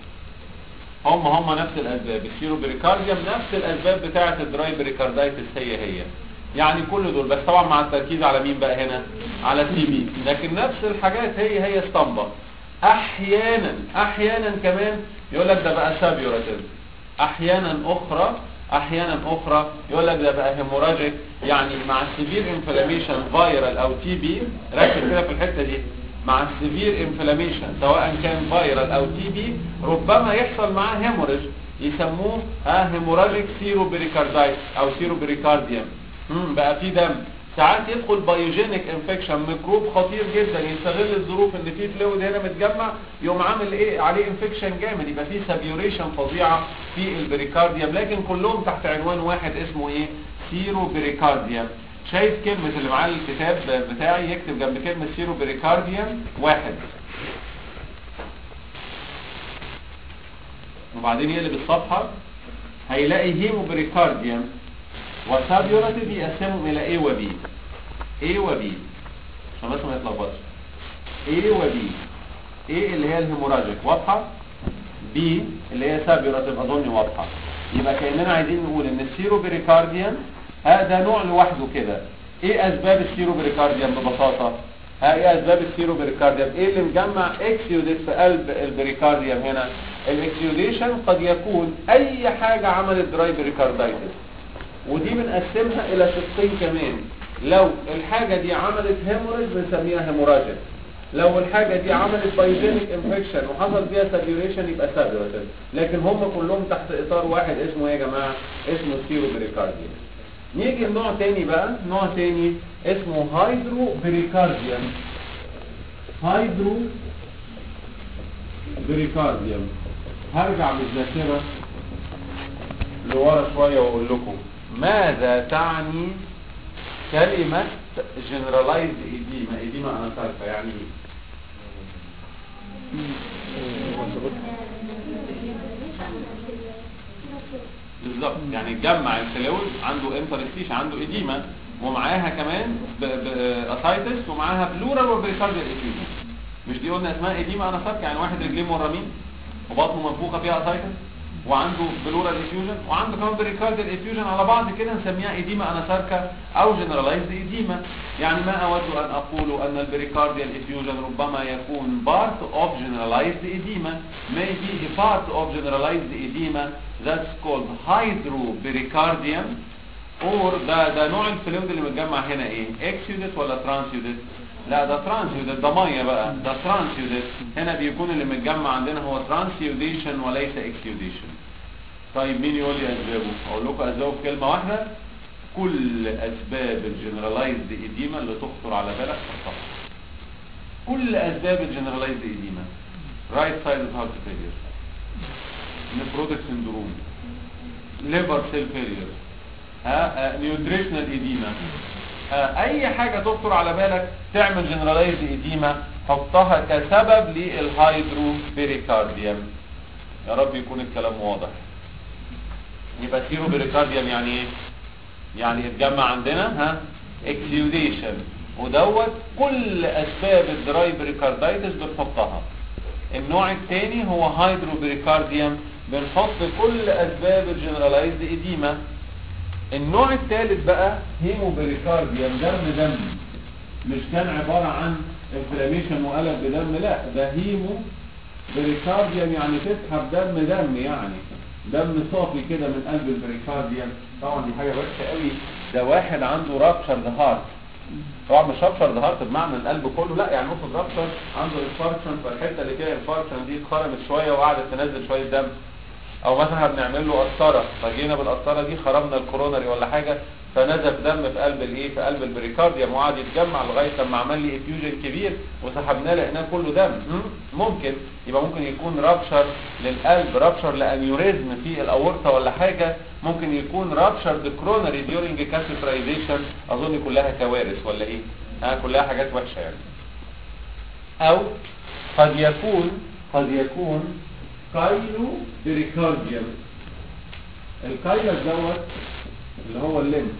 هم هم نفس الاسباب السيرو بريكارديوم نفس الاسباب بتاعه الدراي بريكاردايتس هي هي يعني كل دول بس طبعا مع التركيز على مين بقى هنا على سي بي لكن نفس الحاجات هي هي اسطمبة احيانا احيانا كمان يقول لك ده بقى سابيوراتيف احيانا اخرى احيانا اخرى يقول لك ده بقى هيموراجيك يعني مع السيفير انفلاميشن فايرال او تي بي ركز كده في الحته دي مع السيفير انفلاميشن سواء كان فايرال او تي بي ربما يحصل معاه هيموريج يسموه ها هيموراجيك سيرو بريكاردايت او سيرو بريكارديوم امم بقى في دم ساعات يدخل بايوجينيك انفكشن ميكروب خطير جدا يستغل الظروف ان في فلويد هنا متجمع يقوم عامل ايه عليه انفكشن جامد يبقى في سابيوريشن فظيعه في البريكارديوم لكن كلهم تحت عنوان واحد اسمه ايه سيرو بريكارديوم شايف كلمة اللي معاه الكتاب بتاعي يكتب جنب كلمة سيرو بريكارديوم واحد وبعدين يقلب الصفحة هيلاقي هيمو بريكارديوم وسابيوراتيف يقسمهم الى A و B A و B عشان بس ما يتلخبطش A و B A اللي هي الهيموراجيك واضحة B اللي هي سابيوراتيف اظن واضحة يبقى كأننا عايزين نقول ان السيرو بريكارديوم هذا نوع لوحده كده ايه اسباب السيرو بريكارديوم ببساطة ها ايه اسباب السيرو بريكارديوم ايه اللي مجمع اكسيوديس في قلب البريكارديوم هنا الاكسيوديشن قد يكون اي حاجة عملت دراي بريكاردايتس ودي بنقسمها الى شقين كمان لو الحاجة دي عملت هيموريج بنسميها هيموراجيك لو الحاجة دي عملت بايجينيك انفكشن وحصل فيها سابيوريشن يبقى سابيوريتيف لكن هم كلهم تحت اطار واحد اسمه ايه يا جماعة اسمه سيرو بريكارديوم نيجي لنوع تاني بقى نوع تاني اسمه هايدرو بريكارديوم هايدرو بريكارديوم هرجع بالذاكرة لورا شوية واقول لكم ماذا تعني كلمة generalized edema edema انا عارفة يعني ايه بالظبط يعني جمع الفلويد عنده انترستيش عنده اديما ومعاها كمان اسايتس ومعاها بلورال وبريكارديال افيوجن مش دي قلنا اسمها اديما اناساركا يعني واحد رجليه مرمين وبطنه منفوخه فيها اسايتس وعنده بلورال افيوجن وعنده كمان بريكارديال افيوجن على بعض كده نسميها اديما اناساركا او جنرالايزد اديما يعني ما اود ان اقول ان البريكارديال افيوجن ربما يكون part of generalized edema may be a part of generalized edema that's called hydropericardium or ده ده نوع الفلويد اللي متجمع هنا ايه اكسيودت ولا ترانسيودت لا ده ترانسيودت ده ميه بقى ده ترانسيودت هنا بيكون اللي متجمع عندنا هو ترانسيوديشن وليس اكسيوديشن طيب مين يقول لي اسبابه اقول لكم اسبابه في كلمه واحده كل اسباب الجنرالايزد ايديما اللي تخطر على بالك تخطر كل اسباب الجنرالايزد ايديما رايت سايد هارت فيلير نيفروتيك سندروم ليفر سيل فيلير ها نيوتريشنال ايديما اي حاجه تخطر على بالك تعمل جنرالايزد ايديما حطها كسبب للهايدرو بيريكارديوم يا رب يكون الكلام واضح يبقى سيرو بيريكارديوم يعني ايه يعني اتجمع عندنا ها اكسيوديشن ودوت كل اسباب الدراي بريكاردايتس بنحطها النوع الثاني هو هايدرو بريكارديوم بنحط كل اسباب الجنرالايزد ايديما النوع الثالث بقى هيمو بريكارديوم دم دم مش كان عبارة عن انفلاميشن وقلب بدم لا ده هيمو بريكارديوم يعني تسحب دم دم يعني دم صافي كده من قلب البريكارديوم طبعا دي حاجة وحشة قوي ده واحد عنده رابشر هارت طبعا مش رابشر هارت بمعنى القلب كله لا يعني نقصد رابشر عنده انفاركشن فالحته اللي فيها انفاركشن دي اتخرمت شويه وقعدت تنزل شويه دم او مثلا بنعمل له قسطره فجينا بالقسطره دي خرمنا الكورونري ولا حاجه فنزف دم في قلب الايه في قلب البريكارديوم وقعد يتجمع لغايه لما عمل لي افيوجن كبير وسحبناه لقيناه كله دم ممكن يبقى ممكن يكون رابشر للقلب رابشر لانيوريزم في الاورطه ولا حاجه ممكن يكون رابشر كرونري ديورنج كاسيترايزيشن اظن كلها كوارث ولا ايه ها كلها حاجات وحشه يعني او قد يكون قد يكون كايلو بريكارديوم الكايلس دوت اللي هو الليمف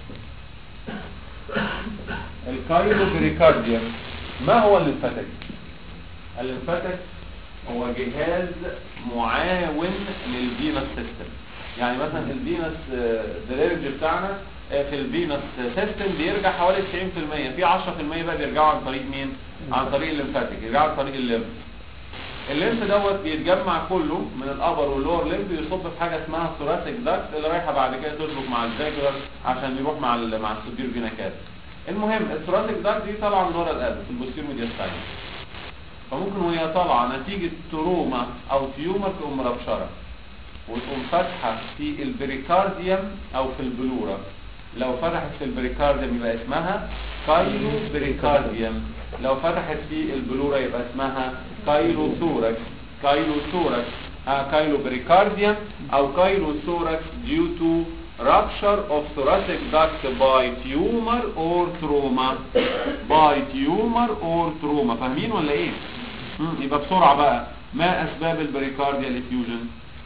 الكايلو بريكارديوم ما هو الليمفاتيك الليمفاتيك هو جهاز معاون للفينس سيستم يعني مثلا الفينس دريرج بتاعنا في الفينس سيستم بيرجع حوالي 90% في 10% بقى بيرجعوا عن طريق مين عن طريق الليمفاتيك يرجعوا عن طريق الليمف الليمف دوت بيتجمع كله من الابر واللور ليمف يصب في حاجه اسمها الثوراسيك داكت اللي رايحه بعد كده تشبك مع الفاجولار عشان يروح مع ال مع السوبير فينا كاس المهم الثوراسيك داكت دي طالعه من ورا القلب في البوستير ميدياستايل فممكن وهي طالعه نتيجه تروما او تيومر تقوم مربشره وتقوم فاتحه في البريكارديوم او في البلورا لو فتحت في البريكارديوم يبقى اسمها كايلو بريكارديوم لو فتحت في البلورا يبقى اسمها كايلو ثوركس كايلو ثوركس آه كايلو بريكارديوم او كايلو ثوركس due to rupture of thoracic duct by tumor or trauma by tumor or trauma فاهمين ولا ايه مم، يبقى بسرعة بقى ما اسباب البريكارديال effusion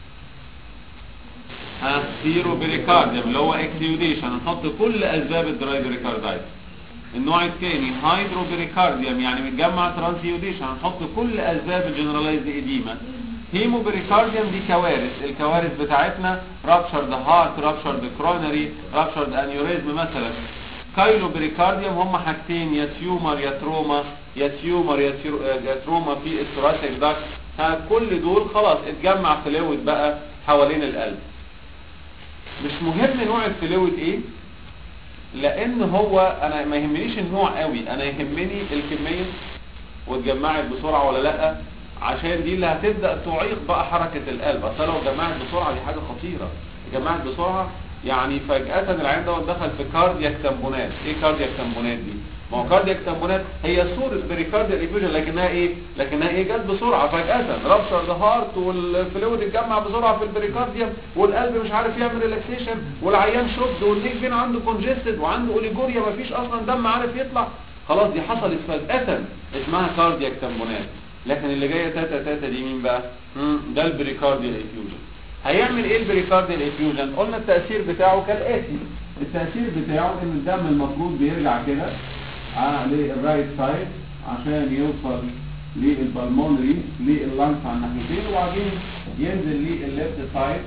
ها سيرو بريكارديوم اللي هو اكسيوديشن هنحط كل اسباب الدراي بريكاردايتس النوع الثاني هايدرو بريكارديوم يعني متجمع ترانسيوديشن هنحط كل اسباب الجنرالايزد ايديما هيمو بريكارديوم دي كوارث الكوارث بتاعتنا رابشر ذا هارت رابشر ذا كرونري رابشر ذا انيوريزم مثلا كايلو بريكارديوم هم حاجتين يا تيومر يا تروما يا تيومر يا, تيرو يا تروما في الثوراسيك داكت ها كل دول خلاص اتجمع فلويد بقى حوالين القلب مش مهم نوع الفلويد ايه لان هو انا ما يهمنيش النوع قوي انا يهمني الكميه واتجمعت بسرعه ولا لا عشان دي اللي هتبدا تعيق بقى حركه القلب اصل لو جمعت بسرعه دي حاجه خطيره جمعت بسرعه يعني فجأة العين دوت دخل في كاردياك تامبونات ايه كاردياك تامبونات دي ما هو كاردياك تامبونات هي صورة بريكارديال افيوجن لكنها ايه لكنها ايه جت بسرعة فجأة رابشر ذا هارت والفلويد اتجمع بسرعة في البريكارديوم والقلب مش عارف يعمل ريلاكسيشن والعيان شد والنيك بين عنده كونجستد وعنده اوليجوريا مفيش اصلا دم عارف يطلع خلاص دي حصلت فجأة اسمها كاردياك تامبونات لكن اللي جايه تاتا تاتا دي مين بقى مم، ده البريكارديال افيوجن هيعمل ايه البريكارديال افيوجن قلنا التأثير بتاعه كالآتي التأثير بتاعه ان الدم المفروض بيرجع كده آه للرايت سايد عشان يوصل للبلمونري لللانس على الناحيتين وبعدين ينزل للليفت سايد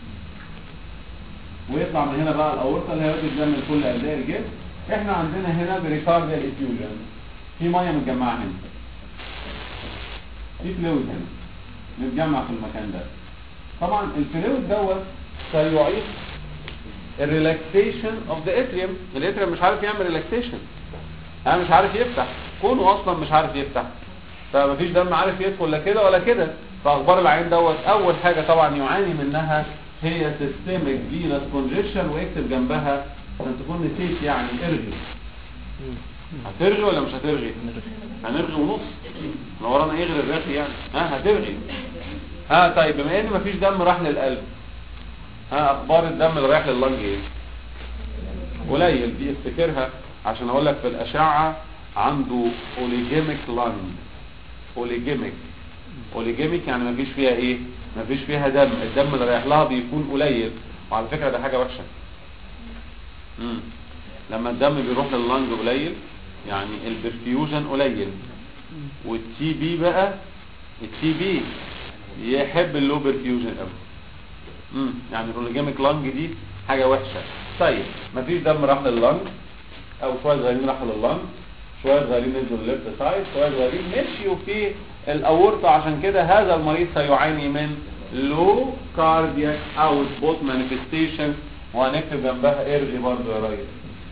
ويطلع من هنا بقى الاورطه اللي هيودي الدم لكل اجزاء الجسم احنا عندنا هنا بريكارديال افيوجن في ميه متجمعه هنا في فلويد هنا متجمع في المكان ده طبعا الفلويد دوت سيعيق الريلاكسيشن اوف ذا اتريوم الاتريوم مش عارف يعمل ريلاكسيشن انا مش عارف يفتح كونه اصلا مش عارف يفتح فمفيش دم عارف يدخل لا كده ولا كده فاخبار العين دوت اول حاجه طبعا يعاني منها هي سيستميك فينس كونجيشن واكتب جنبها عشان تكون نسيت يعني ارغي هترغي ولا مش هترغي هنرغي ونص لو ورانا ايه غير الرغي يعني ها هترغي ها طيب بما ان مفيش دم راح للقلب ها اخبار الدم اللي رايح لللنج ايه قليل دي افتكرها عشان اقول لك في الاشعه عنده اوليجيميك لانج اوليجيميك اوليجيميك يعني مفيش فيها ايه مفيش فيها دم الدم اللي رايح لها بيكون قليل وعلى فكره ده حاجه وحشه امم لما الدم بيروح لللنج قليل يعني البرفيوجن قليل والتي بي بقى التي بي يحب اللو برفيوجن قوي امم يعني الاوليجيميك لانج دي حاجه وحشه طيب مفيش دم راح لللنج او شويه صغيرين راحوا لللنج شويه صغيرين نزلوا للليفت سايد شويه صغيرين مشيوا في الاورطه عشان كده هذا المريض سيعاني من لو كاردياك اوت بوت مانيفستيشن وهنكتب جنبها ارجي برضه يا ريس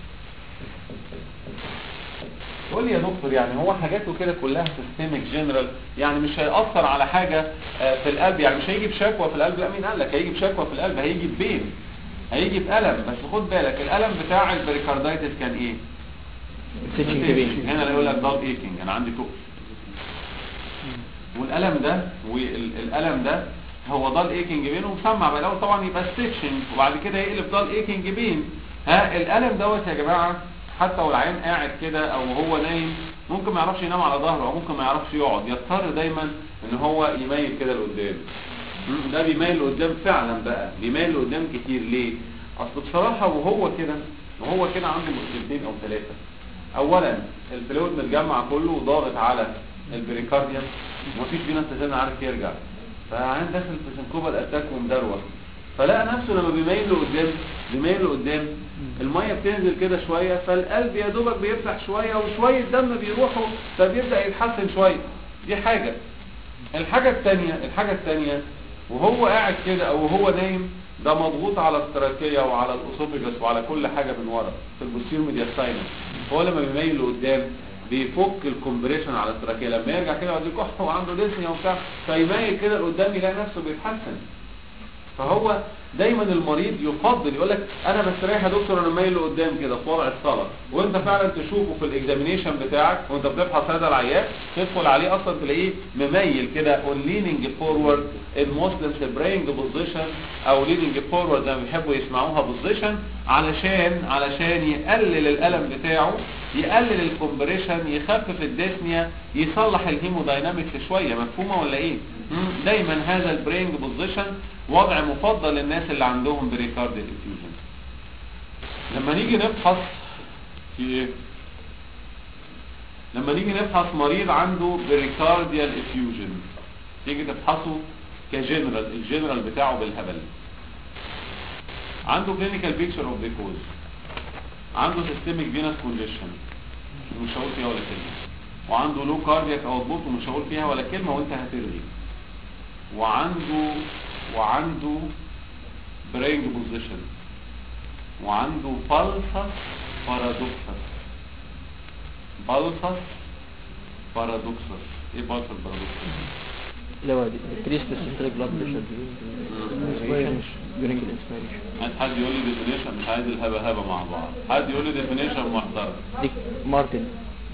قول لي يا دكتور يعني هو حاجاته كده كلها سيستميك جنرال يعني مش هيأثر على حاجة آه، في القلب يعني مش هيجي بشكوى في القلب لا مين قال لك هيجي بشكوى في القلب هيجي ببين هيجي بألم بس خد بالك الألم بتاع البريكاردايتس كان ايه ستيتشنج بين هنا يقول لك ضغط ايكينج انا عندي كوكس والألم ده والألم ده هو ضل ايكينج بين ومسمع بقى الاول طبعا يبقى ستيتشنج وبعد كده يقلب ضل ايكينج بين ها الألم دوت يا جماعه حتى والعيان قاعد كده او هو نايم ممكن ما يعرفش ينام على ظهره او ممكن ما يعرفش يقعد يضطر دايما ان هو يميل كده لقدام مم، ده بيميل لقدام فعلا بقى بيميل لقدام كتير ليه اصل بصراحة وهو كده وهو كده عنده مشكلتين او ثلاثة اولا الفلويد متجمع كله وضاغط على البريكارديوم ومفيش فينا استاذان عارف يرجع فعين داخل في سنكوبا الاتاك ومدروخ فلقى نفسه لما بيميل لقدام بيميل لقدام الميه بتنزل كده شويه فالقلب يا دوبك بيفتح شويه وشويه دم بيروحوا فبيبدا يتحسن شويه دي حاجه الحاجه الثانيه الحاجه الثانيه وهو قاعد كده او وهو نايم ده مضغوط على التراكيه وعلى الاسوفيجس وعلى كل حاجه من ورا في البوستير ميدياستاينس هو لما بيميل لقدام بيفك الكومبريشن على التراكيه لما يرجع كده يقعد يكح وعنده ديسنيا وبتاع فيميل كده لقدام يلاقي نفسه بيتحسن فهو دايما المريض يفضل يقول لك انا بستريح يا دكتور انا مايل لقدام كده في وضع الصلاه وانت فعلا تشوفه في الاكزامينيشن بتاعك وانت بتفحص هذا العيان تدخل عليه اصلا تلاقيه مميل كده اون ليننج فورورد ان مسلم سبرينج بوزيشن او ليننج فورورد زي ما بيحبوا يسمعوها بوزيشن علشان علشان يقلل الالم بتاعه يقلل الكومبريشن يخفف الديسنيا يصلح الهيموداينامكس شويه مفهومه ولا ايه مم، دايما هذا البرينج بوزيشن وضع مفضل للناس اللي عندهم بريكارديال افيوجن لما نيجي نفحص في ايه لما نيجي نفحص مريض عنده بريكارديال افيوجن تيجي تفحصه كجنرال الجنرال بتاعه بالهبل عنده كلينيكال بيكتشر اوف ذا كوز عنده سيستميك فينس كونجيشن مش هقول فيها ولا كلمه وعنده لو كاردياك اوتبوت ومش هقول فيها ولا كلمه وانت هترغي وعنده وعنده برينج بوزيشن وعنده بالسس بارادوكسس بالسس بارادوكسس ايه بالسس بارادوكسس اللي هو decrease the systolic blood pressure during during inspiration عايز حد يقول لي ديفينيشن مش عايز الهبه هبه مع بعض حد يقول لي ديفينيشن محترم دي ماركت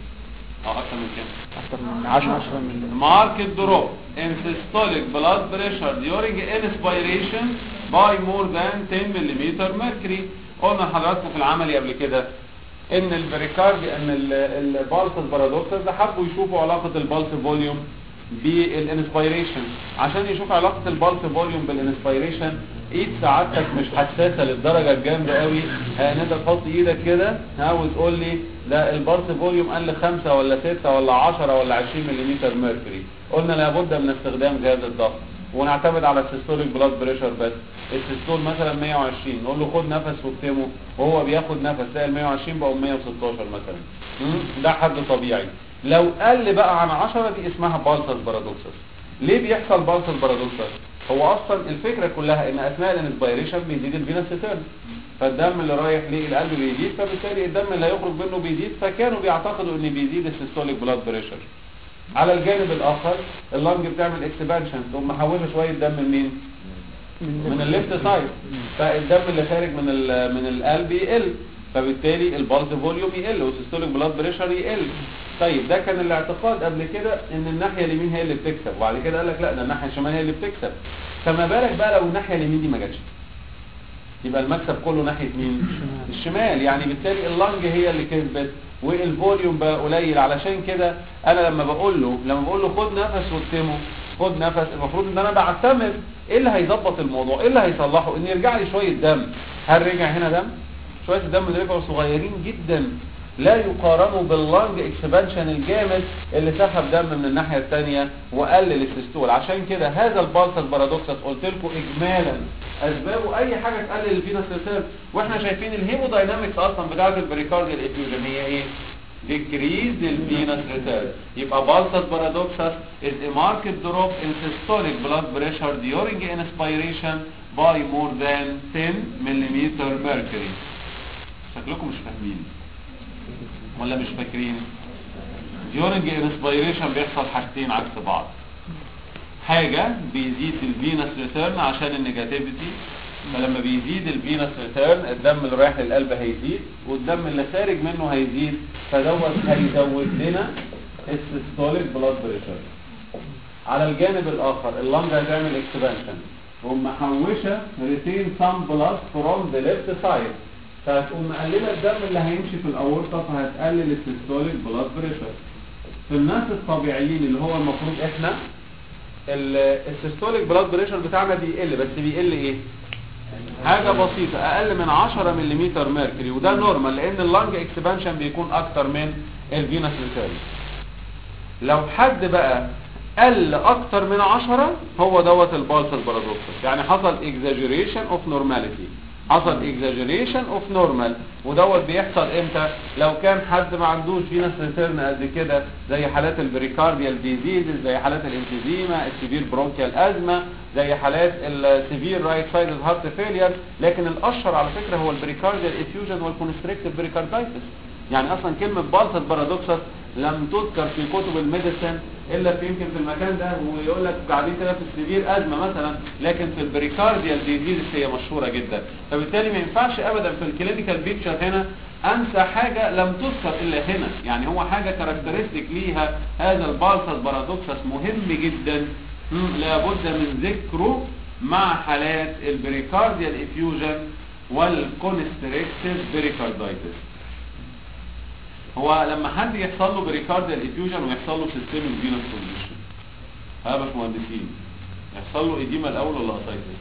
اه اكتر من كده اكتر من 10 10 من market drop in systolic blood pressure during inspiration by more than 10 mm mercury قلنا لحضراتكم في العملي قبل كده ان البريكارد ان البالس بارادوكسس ده حبوا يشوفوا علاقة البالس فوليوم بالانسبيريشن عشان يشوف علاقة البالس فوليوم بالانسبيريشن ايد سعادتك مش حساسة للدرجة الجامدة قوي ان انت تحط ايدك كده ها وتقول لي ده البالس فوليوم قال خمسة ولا ستة ولا عشرة ولا عشرين ملم ميركوري قلنا لابد من استخدام جهاز الضغط ونعتمد على السيستوليك بلاد بريشر بس السيستول مثلا 120 نقول له خد نفس واكتمه وهو بياخد نفس تلاقي ال 120 بقوا 116 مثلا مم؟ ده حد طبيعي لو قل بقى عن 10 دي اسمها بالسس بارادوكسس ليه بيحصل بالسس بارادوكسس هو اصلا الفكره كلها ان اثناء الانسبيريشن بيزيد الفينس ريتيرن فالدم اللي رايح للقلب بيزيد فبالتالي الدم اللي هيخرج منه بيزيد فكانوا بيعتقدوا ان بيزيد السيستوليك بلاد بريشر على الجانب الاخر اللنج بتعمل اكسبانشن تقوم محوله شويه دم منين من الليفت سايد فالدم اللي خارج من ال- من القلب يقل فبالتالي البلس فوليوم يقل والسيستوليك بلاد بريشر يقل طيب ده كان الاعتقاد قبل كده ان الناحيه اليمين هي اللي بتكسب وبعد كده قال لك لا ده الناحيه الشمال هي اللي بتكسب فما بالك بقى لو الناحيه اليمين دي ما جاتش يبقى المكسب كله ناحيه مين الشمال يعني بالتالي اللنج هي اللي كسبت والفوليوم بقى قليل علشان كده انا لما بقول له لما بقول له خد نفس واكتمه خد نفس المفروض ان انا بعتمد ايه اللي هيظبط الموضوع ايه اللي هيصلحه ان يرجع لي شويه دم هل رجع هنا دم شويه الدم اللي رجعوا صغيرين جدا لا يقارنوا باللانج اكسبانشن الجامد اللي سحب دم من الناحيه الثانيه وقلل السيستول عشان كده هذا البالسس بارادوكسس قلت لكم اجمالا اسبابه اي حاجه تقلل الفينس ريسيرف واحنا شايفين الهيموداينامكس اصلا بتاعه البريكارديال افيوجن هي ايه decrease the venous return يبقى balsas paradoxus is a marked drop in systolic blood pressure during inspiration by more than 10 mm mercury شكلكم مش فاهمين ولا مش فاكرين during inspiration بيحصل حاجتين عكس بعض حاجة بيزيد الفينس ريتيرن عشان النيجاتيفيتي فلما بيزيد الفينس ريتيرن الدم اللي رايح للقلب هيزيد والدم اللي خارج منه هيزيد فدوت هيزود لنا السيستوليك بلاد بريشر على الجانب الاخر اللنج هتعمل اكسبانشن ومحوشه ريتين سام بلاد فروم ذا ليفت سايد فهتقوم مقلله الدم اللي هيمشي في الاورطه فهتقلل السيستوليك بلاد بريشر في الناس الطبيعيين اللي هو المفروض احنا ال- السيستوليك بلاد بريشر بتاعنا بيقل بس بيقل ايه حاجة بسيطة اقل من 10 ملم ميركوري وده نورمال لان اللنج اكسبانشن بيكون اكتر من الفينس ريتيرن لو حد بقى قل اكتر من 10 هو دوت البالس البارادوكسس يعني حصل exaggeration of normality حصل exaggeration of normal ودوت بيحصل امتى لو كان حد ما عندوش فينس ريتيرن قد كده زي حالات البريكارديال ديزيزز زي حالات الانفيزيما السيفير برونكيال ازمه زي حالات السيفير رايت سايد هارت فيلير لكن الاشهر على فكره هو البريكارديال افيوجن والكونستريكتيف بريكاردايتس يعني اصلا كلمة بالسس بارادوكسس لم تذكر في كتب الميديسن الا في يمكن في المكان ده ويقول لك بعدين كده في السيفير ازمه مثلا لكن في البريكارديال ديزيز هي مشهوره جدا فبالتالي ما ينفعش ابدا في الكلينيكال بيكتشر هنا انسى حاجه لم تذكر الا هنا يعني هو حاجه كاركترستيك ليها هذا البالسس بارادوكسس مهم جدا مم، لابد من ذكره مع حالات البريكارديال افيوجن والكونستريكتيف بريكاردايتس هو لما حد يحصل له بريكارديال افيوجن ويحصل له سيستميك فينوس كونديشن ها يا باشمهندسين يحصل له اديما الاول ولا اسايتس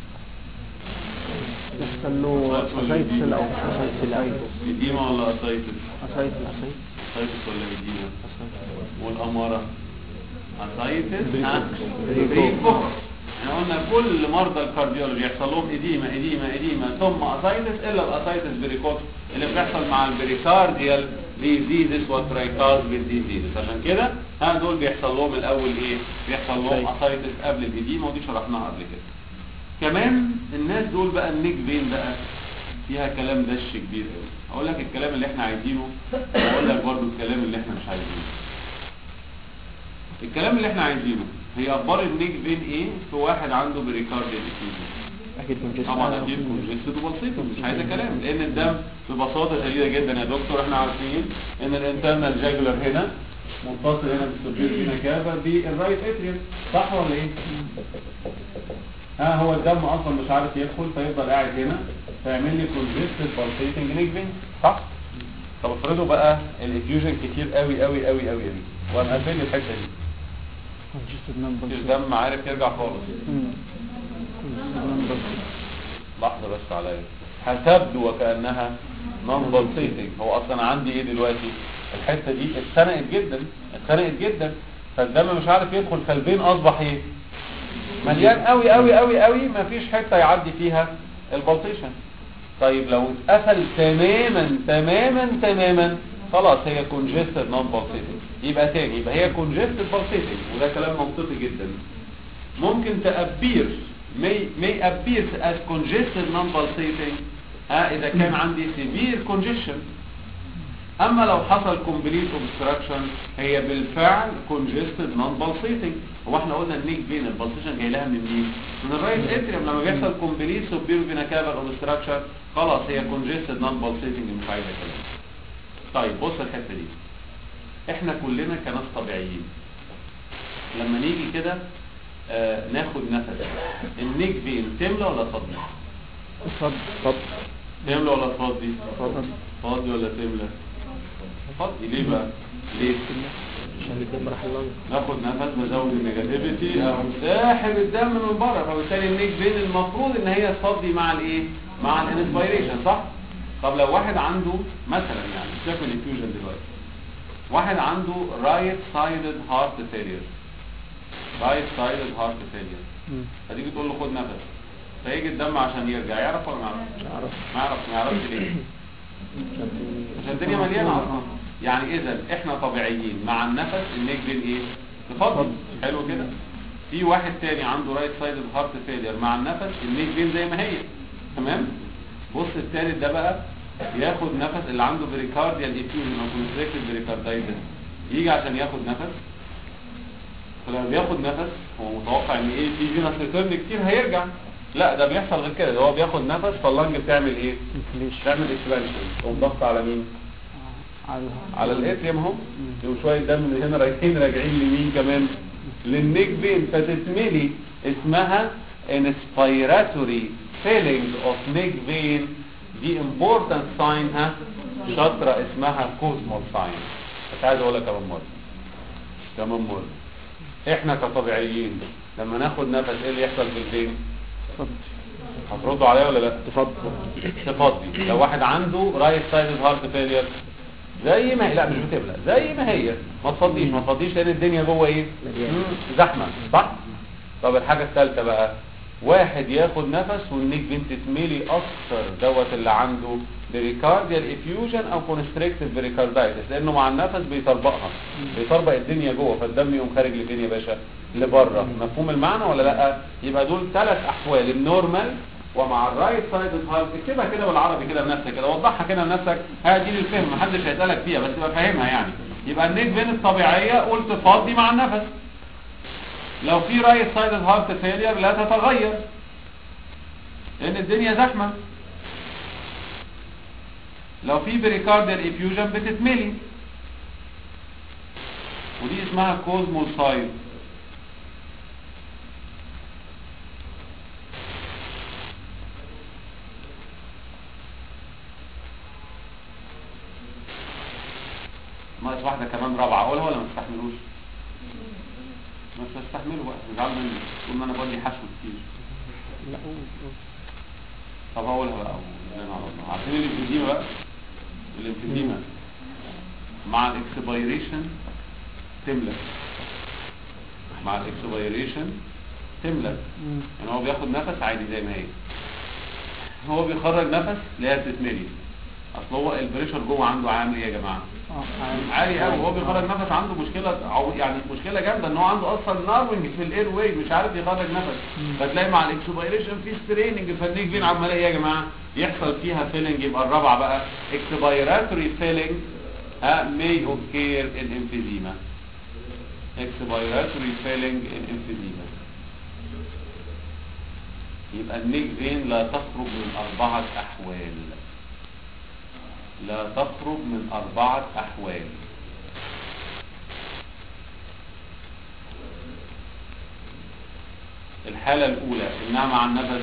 يحصل له اسايتس الاول اسايتس الاول اديما ولا اسايتس اسايتس اسايتس اسايتس ولا اديما والاماره اسايتس ها بريكوف. بريكوف احنا قلنا كل مرضى الكارديولوجي يحصل لهم اديما اديما اديما ثم اسايتس الا الاسايتس بريكوف اللي بيحصل مع البريكارديال ديزيزز والترايكاز بالديزيزز عشان كده ها دول بيحصل لهم الاول ايه بيحصل لهم اسايتس قبل الاديما ودي شرحناها قبل كده كمان الناس دول بقى النيك فين بقى فيها كلام دش كبير قوي اقول لك الكلام اللي احنا عايزينه واقول لك برضو الكلام اللي احنا مش عايزينه الكلام اللي احنا عايزينه هي اخبار النيك فين ايه في واحد عنده بريكارديال افيوجن اكيد كنت طبعا اكيد كونجستد وبسيط مش عايزه كلام لان الدم ببساطه شديده جدا يا دكتور احنا عارفين ان الانترنال جاجولار هنا متصل هنا بالسوبير فينا كافا بالرايت اتريوم صح ولا ايه ها هو الدم اصلا مش عارف يدخل فيفضل قاعد هنا فيعمل لي كونجستد بالسيتنج نيك فين صح طب افرضوا بقى الافيوجن كتير قوي قوي قوي قوي قوي وانا فين الحته دي congested number الدم عارف يرجع خالص مم. congested number لحظة بس عليا هتبدو وكأنها نون بلسيتنج هو اصلا عندي ايه دلوقتي الحتة دي اتخنقت جدا اتخنقت جدا فالدم مش عارف يدخل فالبين اصبح ايه مليان قوي قوي قوي قوي مفيش حتة يعدي فيها البلطيشن طيب لو اتقفل تماما تماما تماما خلاص هي كونجستد نون بلسيتنج يبقى تاني يبقى هي كونجستد بلسيتنج وده كلام منطقي جدا ممكن تأبير may, may appear as congested non-pulsating ها إذا كان عندي severe congestion أما لو حصل complete obstruction هي بالفعل congested non-pulsating هو احنا قلنا النيك فين البلسيشن جاي لها من مين؟ من الرايت اتريوم لما بيحصل complete superior vena cava obstruction خلاص هي congested non-pulsating مش عايزة كلام طيب بص الحتة دي احنا كلنا كناس طبيعيين لما نيجي كده آه ناخد نفس النيك فين تملى ولا فاضي صد صد تملى ولا فاضي صد فاضي ولا تملى فاضي ليه بقى ليه عشان الدم راح اللنج ناخد نفس بزود النيجاتيفيتي او ساحب الدم من بره فبالتالي النيك فين المفروض ان هي تفضي مع الايه مع الانسبيريشن صح طب لو واحد عنده مثلا يعني شايف الانفيوجن دلوقتي واحد عنده رايت سايدد هارت فيلير رايت سايدد هارت فيلير مم. فتيجي تقول له خد نفس فيجي الدم عشان يرجع يعرف ولا ما يعرفش مش عارف ما يعرفش ما يعرفش ليه عشان الدنيا مليانه اصلا يعني اذا احنا طبيعيين مع النفس النيك بين ايه تفضل حلو كده في واحد تاني عنده رايت سايد هارت فيلير مع النفس النيك بين زي ما هي تمام بص التالت ده بقى ياخد نفس اللي عنده بريكارديال افيوجن او كونستريكتد بريكاردايتس يجي عشان ياخد نفس فلما بياخد نفس هو متوقع ان ايه في فينس ريتيرن كتير هيرجع لا ده بيحصل غير كده ده هو بياخد نفس فاللنج بتعمل ايه inflation. تعمل اكسبانشن تقوم ضغط على مين على على الاتريوم اهو يقوم شويه دم من هنا رايحين راجعين لمين كمان للنيك فين فتتملي اسمها inspiratory filling of neck vein دي important sign ها شطرة اسمها كوزمول sign مش عايز اقولها كمان مرة كمان مرة احنا كطبيعيين لما ناخد نفس ايه اللي يحصل في الفين صد هتردوا عليا ولا لا تفضل تفضي لو واحد عنده رايت سايد هارت فيلير زي ما هي لا مش بتبلع زي ما هي ما تفضيش ما تفضيش لان الدنيا جوه ايه مليانة. مم، زحمه صح طب الحاجه الثالثه بقى واحد ياخد نفس والنيك بنت تميلي اكتر دوت اللي عنده بريكارديال افيوجن او كونستريكتيف بريكاردايتس لانه مع النفس بيطربقها بيطربق الدنيا جوه فالدم يقوم خارج لفين يا باشا لبره مفهوم المعنى ولا لا يبقى دول ثلاث احوال النورمال ومع الرايت سايد هارت اكتبها كده بالعربي كده لنفسك كده وضحها كده لنفسك هي دي للفهم محدش هيسالك فيها بس تبقى فاهمها يعني يبقى النيك بين الطبيعيه قلت فاضي مع النفس لو في رايت سايد هارت فيلير لا تتغير لان الدنيا زحمه لو في بريكارديال افيوجن بتتملي ودي اسمها كوزمول سايد ناقص واحدة كمان رابعة أقولها ولا ما تستحملوش؟ ما تستحملوا بقى نزعل مني تقول إن أنا بقول لي حشو كتير لا قول قول. طب أقولها بقى ونعم على الله عارفين الانفيزيما بقى؟ الانفيزيما مع الاكسبيريشن تملى مع الاكسبيريشن تملى مم. يعني هو بياخد نفس عادي زي ما هي هو بيخرج نفس لا تتملي اصل هو البريشر جوه عنده عامل ايه يا جماعه اه عارف. عالي قوي وهو بيخرج نفس عنده مشكله عو- يعني مشكله جامده ان هو عنده اصلا ناروينج في الاير واي مش عارف يخرج نفس فتلاقي مع الاكسبيريشن في ستريننج فالنيك فين عمال ايه يا جماعه يحصل فيها فيلنج يبقى الرابعه بقى اكسبيراتوري فيلنج مي اوكير ان emphysema expiratory failing in emphysema يبقى النيك فين لا تخرج من أربعة أحوال لا تخرج من أربعة أحوال الحالة الأولى إنها مع النفس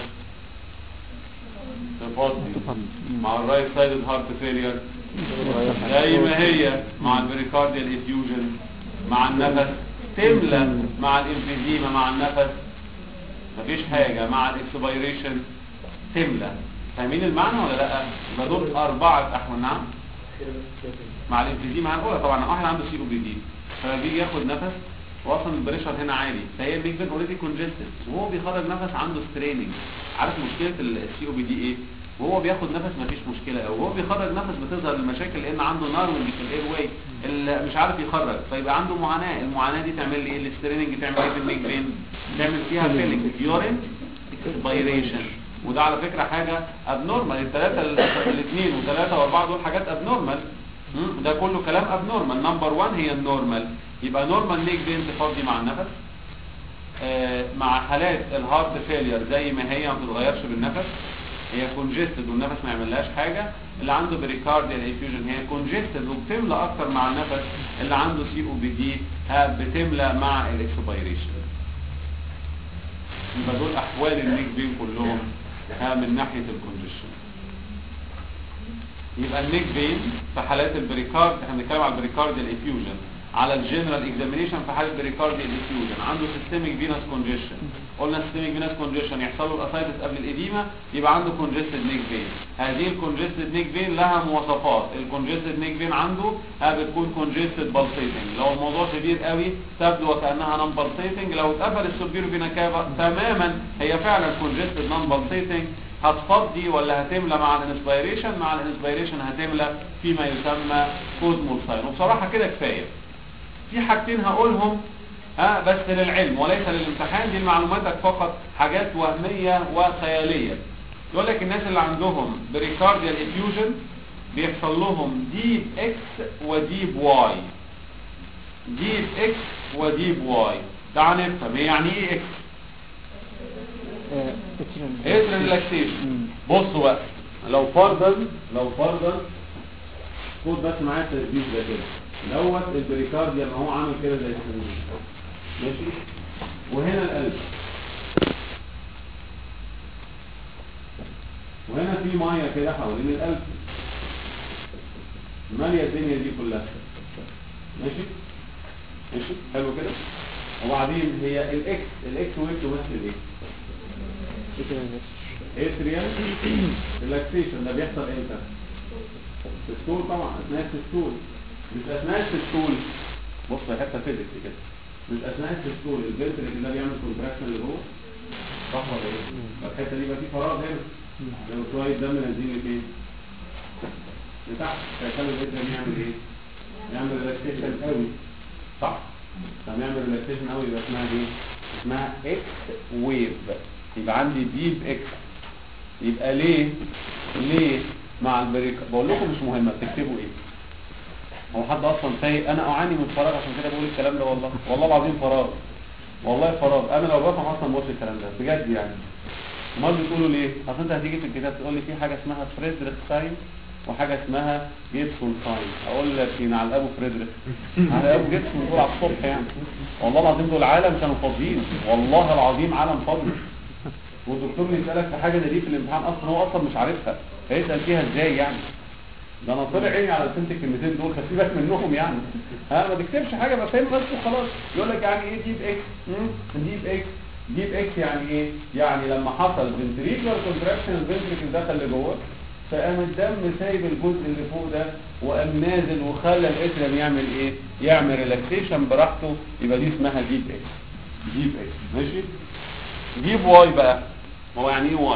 تفضي مع الرايت سايد هارت فيلير زي ما هي مع البريكارديال افيوجن مع النفس تملى مع الانفيزيما مع النفس مفيش حاجة مع الاكسبيريشن تملى فاهمين المعنى ولا لا يبقى دول أربعة أحوال نعم مع الانفيزيما هنقولها طبعا واحد عنده سي او بي دي فبيجي ياخد نفس واصلا البريشر هنا عالي فهي البيج بين اوريدي كونجستد وهو بيخرج نفس عنده ستريننج عارف مشكله السي او بي دي ايه وهو بياخد نفس مفيش مشكله قوي وهو بيخرج نفس بتظهر المشاكل لان عنده نارونج في الاير واي اللي مش عارف يخرج فيبقى عنده معاناه المعاناه دي تعمل لي ايه الستريننج تعمل ايه في البيج بين تعمل فيها فيلنج يورين اكسبيريشن وده على فكره حاجه ابنورمال الثلاثه الاثنين وثلاثه واربعه دول حاجات ابنورمال مم، ده كله كلام ابنورمال نمبر 1 هي النورمال يبقى نورمال نيك بين تفضي مع النفس آه، مع حالات الهارت فيلير زي ما هي ما بتتغيرش بالنفس هي كونجستد والنفس ما يعملهاش حاجه اللي عنده بريكارديال انفيوجن هي كونجستد وبتملى اكتر مع النفس اللي عنده سي او بي دي بتملى مع الاكسبيريشن يبقى دول احوال النيك بين كلهم ها من ناحيه الكونجيشن يبقى النيك فين في حالات البريكارد احنا بنتكلم على البريكارديال افيوجن على الجنرال اكزامينيشن في حاله بريكارديال افيوجن عنده سيستميك فينس كونجيشن قلنا سيستميك فينس كونجيشن يحصل له الاسايتس قبل الاديمه يبقى عنده كونجستد نيك فين هذه الكونجستد نيك فين لها مواصفات الكونجستد نيك فين عنده ها بتكون كونجستد بالسيتنج لو الموضوع كبير قوي تبدو وكانها نون بالسيتنج لو اتقفل السوبيرو فينا كافا تماما هي فعلا كونجستد نون بالسيتنج هتفضي ولا هتملى مع الانسبيريشن مع الانسبيريشن هتملى فيما يسمى كوزمول ساين وبصراحه كده كفايه في حاجتين هقولهم ها بس للعلم وليس للامتحان دي معلوماتك فقط حاجات وهميه وخياليه يقول لك الناس اللي عندهم بريكارديال افيوجن بيحصل لهم ديب اكس وديب واي ديب اكس وديب واي تعال نفهم هي يعني ايه اكس ايه ريلاكسيشن بصوا بقى لو فرضا لو فرضا خد بس معايا التركيز ده كده دوت البريكارديا ما هو عامل كده زي السنين ماشي وهنا القلب وهنا في ميه كده حوالين القلب ماليه الدنيا دي كلها ماشي ماشي حلو كده وبعدين هي الاكس الاكس ويك تمثل ايه اتريال ريلاكسيشن ده بيحصل امتى في السول طبعا اثناء السول مش اثناء السول بص يا حته فيزيكس كده مش اثناء السول الفنتريكل ده بيعمل كونتراكشن لجوه صح ولا ايه الحته دي بقى في فراغ هنا لو شويه دم نازلين لفين لتحت فيخلي الاتريال يعمل ايه يعمل ريلاكسيشن قوي صح لما يعمل ريلاكسيشن قوي يبقى اسمها ايه اسمها اكس ويف يبقى عندي ديب اكس يبقى ليه ليه مع البريك بقول لكم مش مهمه تكتبوا ايه هو حد اصلا سايق انا اعاني من فراغ عشان كده بقول الكلام ده والله والله العظيم فراغ والله فراغ انا لو بفهم اصلا ما بقولش الكلام ده بجد يعني امال بتقولوا ليه اصل انت هتيجي في الكتاب تقول لي في حاجه اسمها فريدريك ساين وحاجه اسمها جيبسون ساين اقول لك إن على ابو فريدريك على ابو جيبسون دول على الصبح يعني والله العظيم دول عالم كانوا فاضيين والله العظيم عالم فاضي والدكتور يسالك في حاجه زي دي في الامتحان اصلا هو اصلا مش عارفها هيسال فيها ازاي يعني ده انا طلع عيني على سنت الكلمتين دول فسيبك منهم يعني ها ما تكتبش حاجه بس فاهم بس وخلاص يقول لك يعني ايه ديب اكس ديب اكس ديب اكس يعني ايه يعني لما حصل فنتريكولار كونتراكشن الفنتريكل دخل لجوه فقام الدم سايب الجزء اللي فوق ده وقام نازل وخلى الاتريم يعمل ايه يعمل ريلاكسيشن براحته يبقى دي اسمها ديب اكس ديب اكس ماشي ديب واي بقى ما هو يعني ايه واي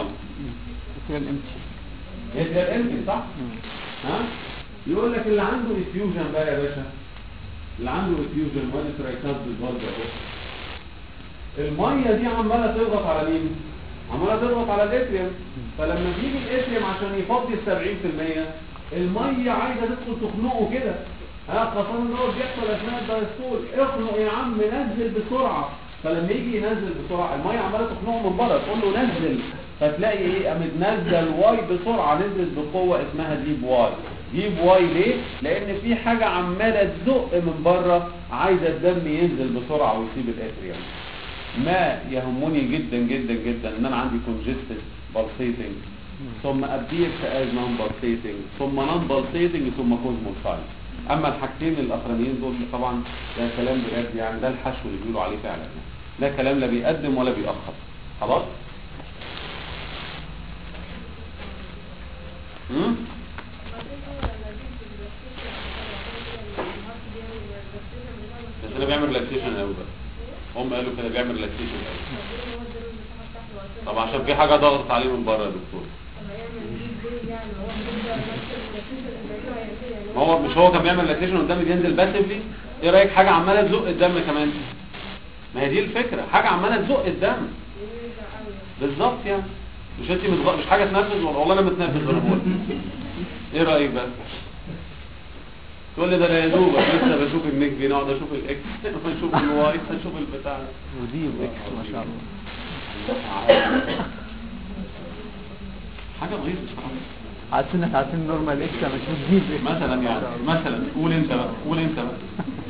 يبقى الامتي صح ها يقول لك اللي عنده افيوجن بقى يا باشا اللي عنده افيوجن وادي ترايكاز بالبلد اهو الميه دي عماله تضغط على مين عماله تضغط على الاتريوم فلما بيجي الاتريوم عشان يفضي ال 70% الميه عايزه تدخل تخنقه كده ها خاصة ان هو بيحصل اثناء الدايستول اخنق يا عم نزل بسرعة فلما يجي ينزل بسرعة المية عمالة تخنقه من بره تقول له نزل فتلاقي ايه قامت نزل واي بسرعة نزلت بقوة اسمها ديب واي ديب واي ليه؟ لان في حاجة عمالة تزق من بره عايزة الدم ينزل بسرعة ويسيب الاتريوم ما يهمني جدا جدا جدا ان انا عندي congested pulsating ثم appears as non pulsating ثم non pulsating ثم cosmal sign اما الحاجتين الاخرانيين دول طبعا ده كلام بجد يعني ده الحشو اللي بيقولوا عليه فعلا يعني. ده كلام لا بيقدم ولا بيأخر خلاص امم بس انا بيعمل ريلاكسيشن قوي بقى هم قالوا كده بيعمل ريلاكسيشن قوي طب عشان في حاجه ضغطت عليه من بره يا دكتور ما هو مش هو كان بيعمل ريلاكسيشن والدم بينزل باسفلي ايه رايك حاجه عماله تزق الدم كمان ما هي دي الفكره حاجه عماله تزق الدم بالظبط يعني مش انت متغ... مش حاجه تنفذ ولا والله انا متنفذ وانا بقول ايه رايك بقى تقول لي ده انا يا دوبك لسه بشوف النيك بين اقعد اشوف الاكس اشوف الواي اشوف البتاع ودي اكس ما شاء الله حاجه غريبه بصراحه عارفين انك عارفين نورمال اكس انا مش بتجيب اكس مثلا يعني مثلا قول انت بقى قول انت بقى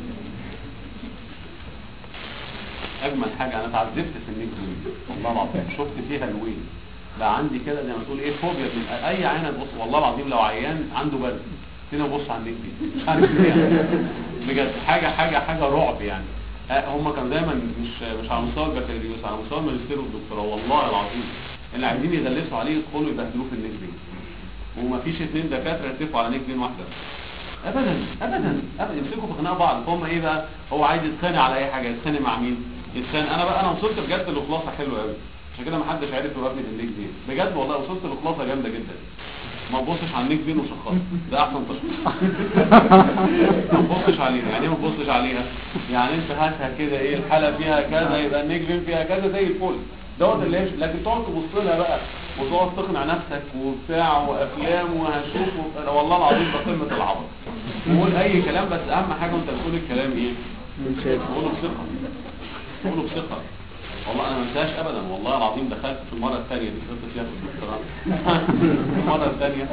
اجمل حاجه انا اتعذبت في النيك دي والله العظيم شفت فيها الويل بقى عندي كده زي ما تقول ايه فوبيا من اي عينه تبص والله العظيم لو عيان عنده برد هنا بص على النيك دي مش عارف ليه يعني. بجد حاجه حاجه حاجه رعب يعني هم كانوا دايما مش مش على مستوى البكالوريوس على مستوى الماجستير والدكتوراه والله العظيم اللي عايزين يغلسوا عليه يدخلوا يبهدلوه في النيك دي ومفيش اثنين دكاتره يتفقوا على نيك دين واحده ابدا ابدا ابدا يمسكوا في خناق بعض فهم ايه بقى هو عايز يتخانق على اي حاجه يتخانق مع مين يتخانق انا بقى انا وصلت بجد لخلاصه حلوه قوي عشان كده ما حدش عرف يوقفني في النيك دين بجد والله وصلت لخلاصه جامده جدا ما تبصش على النيك دين وشخص ده احسن تشخيص ما تبصش عليها يعني ايه ما تبصش عليها يعني انت هاتها كده ايه الحاله فيها كذا يبقى النيك دين فيها كذا زي الفل دوت اللي يمشي لكن تقعد تبص لها بقى وتقعد تقنع نفسك وبتاع وافلام وهشوف و... والله العظيم ده قمه العبط وقول اي كلام بس اهم حاجه وانت بتقول الكلام ايه قوله بثقه قوله بثقه والله انا ما انساش ابدا والله العظيم دخلت في المره الثانيه دي كنت فيها في الدكتوراه المره الثانيه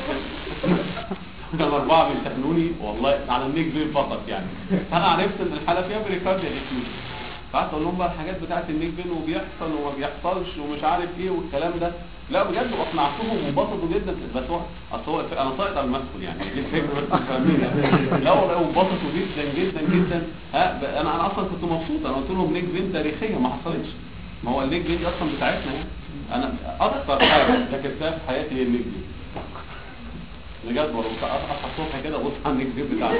كان اربعه بيمتحنوني والله على النيك بين فقط يعني فانا عرفت ان الحاله فيها بريكارديا اكيوت فقعدت اقول لهم بقى الحاجات بتاعت النيك بين وبيحصل وما بيحصلش ومش عارف ايه والكلام ده لا بجد واقنعتهم وانبسطوا جدا بس هو اصل هو انا ساقط على المسؤول يعني دي الفكره بس فاهمين لا والله انبسطوا جدا جدا جدا ها ب- انا انا اصلا كنت مبسوط انا قلت لهم نيك بين تاريخيه ما حصلتش ما هو النيك بين دي اصلا بتاعتنا يعني انا اكتر حاجه ذاكرتها في حياتي هي النيك بين بجد والله اصحى الصبح كده ابص على النيك بين بتاعتي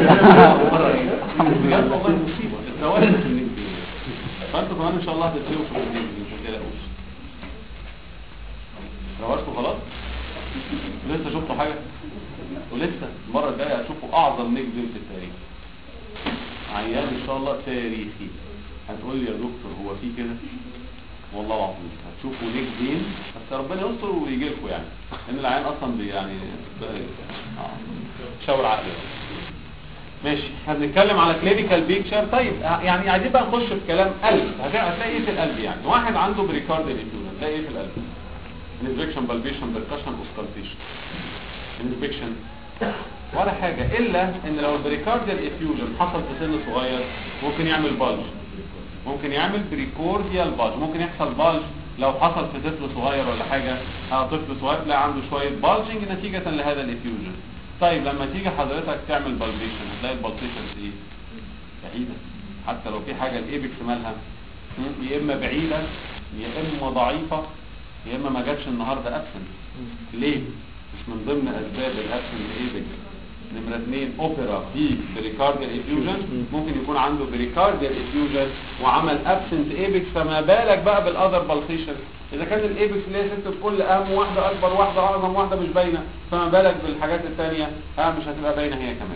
بجد والله مصيبه اتروقت في النيك بين فانتوا كمان ان شاء الله هتتسيبوا في النيك بين ما تقلقوش روشتوا خلاص لسه شفتوا حاجة ولسه المرة الجاية هتشوفوا اعظم نيك بين في التاريخ عيان ان شاء الله تاريخي هتقول لي يا دكتور هو في كده والله العظيم هتشوفوا نيك بين بس ربنا يستر ويجي لكم يعني ان العيان اصلا بي يعني ب- آه، شاور عقلي ماشي احنا بنتكلم على كلينيكال بيكتشر طيب يعني عايزين بقى نخش في كلام قلب هتلاقي هتلاقي ايه في القلب يعني واحد عنده بريكارديال انفيوجن هتلاقي ايه في القلب انسبكشن بالبيشن بركشن اوسكالتيشن انسبكشن ولا حاجة الا ان لو البريكارديال افيوجن حصل في سن صغير ممكن يعمل بالج ممكن يعمل بريكورديال بالج ممكن يحصل بالج لو حصل في طفل صغير ولا حاجة اه طفل صغير تلاقي عنده شوية بالجنج نتيجة لهذا الافيوجن طيب لما تيجي حضرتك تعمل بالبيشن هتلاقي البالبيشن ايه بعيدة حتى لو في حاجة الايبكس مالها م? يا اما بعيدة يا اما ضعيفة يا اما ما جاتش النهارده ابسنت ليه مش من ضمن اسباب الابسنت ايبكس نمرة اثنين اوبرا في بريكارديال افيوجن ممكن يكون عنده بريكارديال افيوجن وعمل ابسنت ايبكس فما بالك بقى بالاذر بالخيشن اذا كان الايبكس اللي هي ست الكل اهم واحده اكبر واحده اعظم واحده مش باينه فما بالك بالحاجات الثانيه اه مش هتبقى باينه هي كمان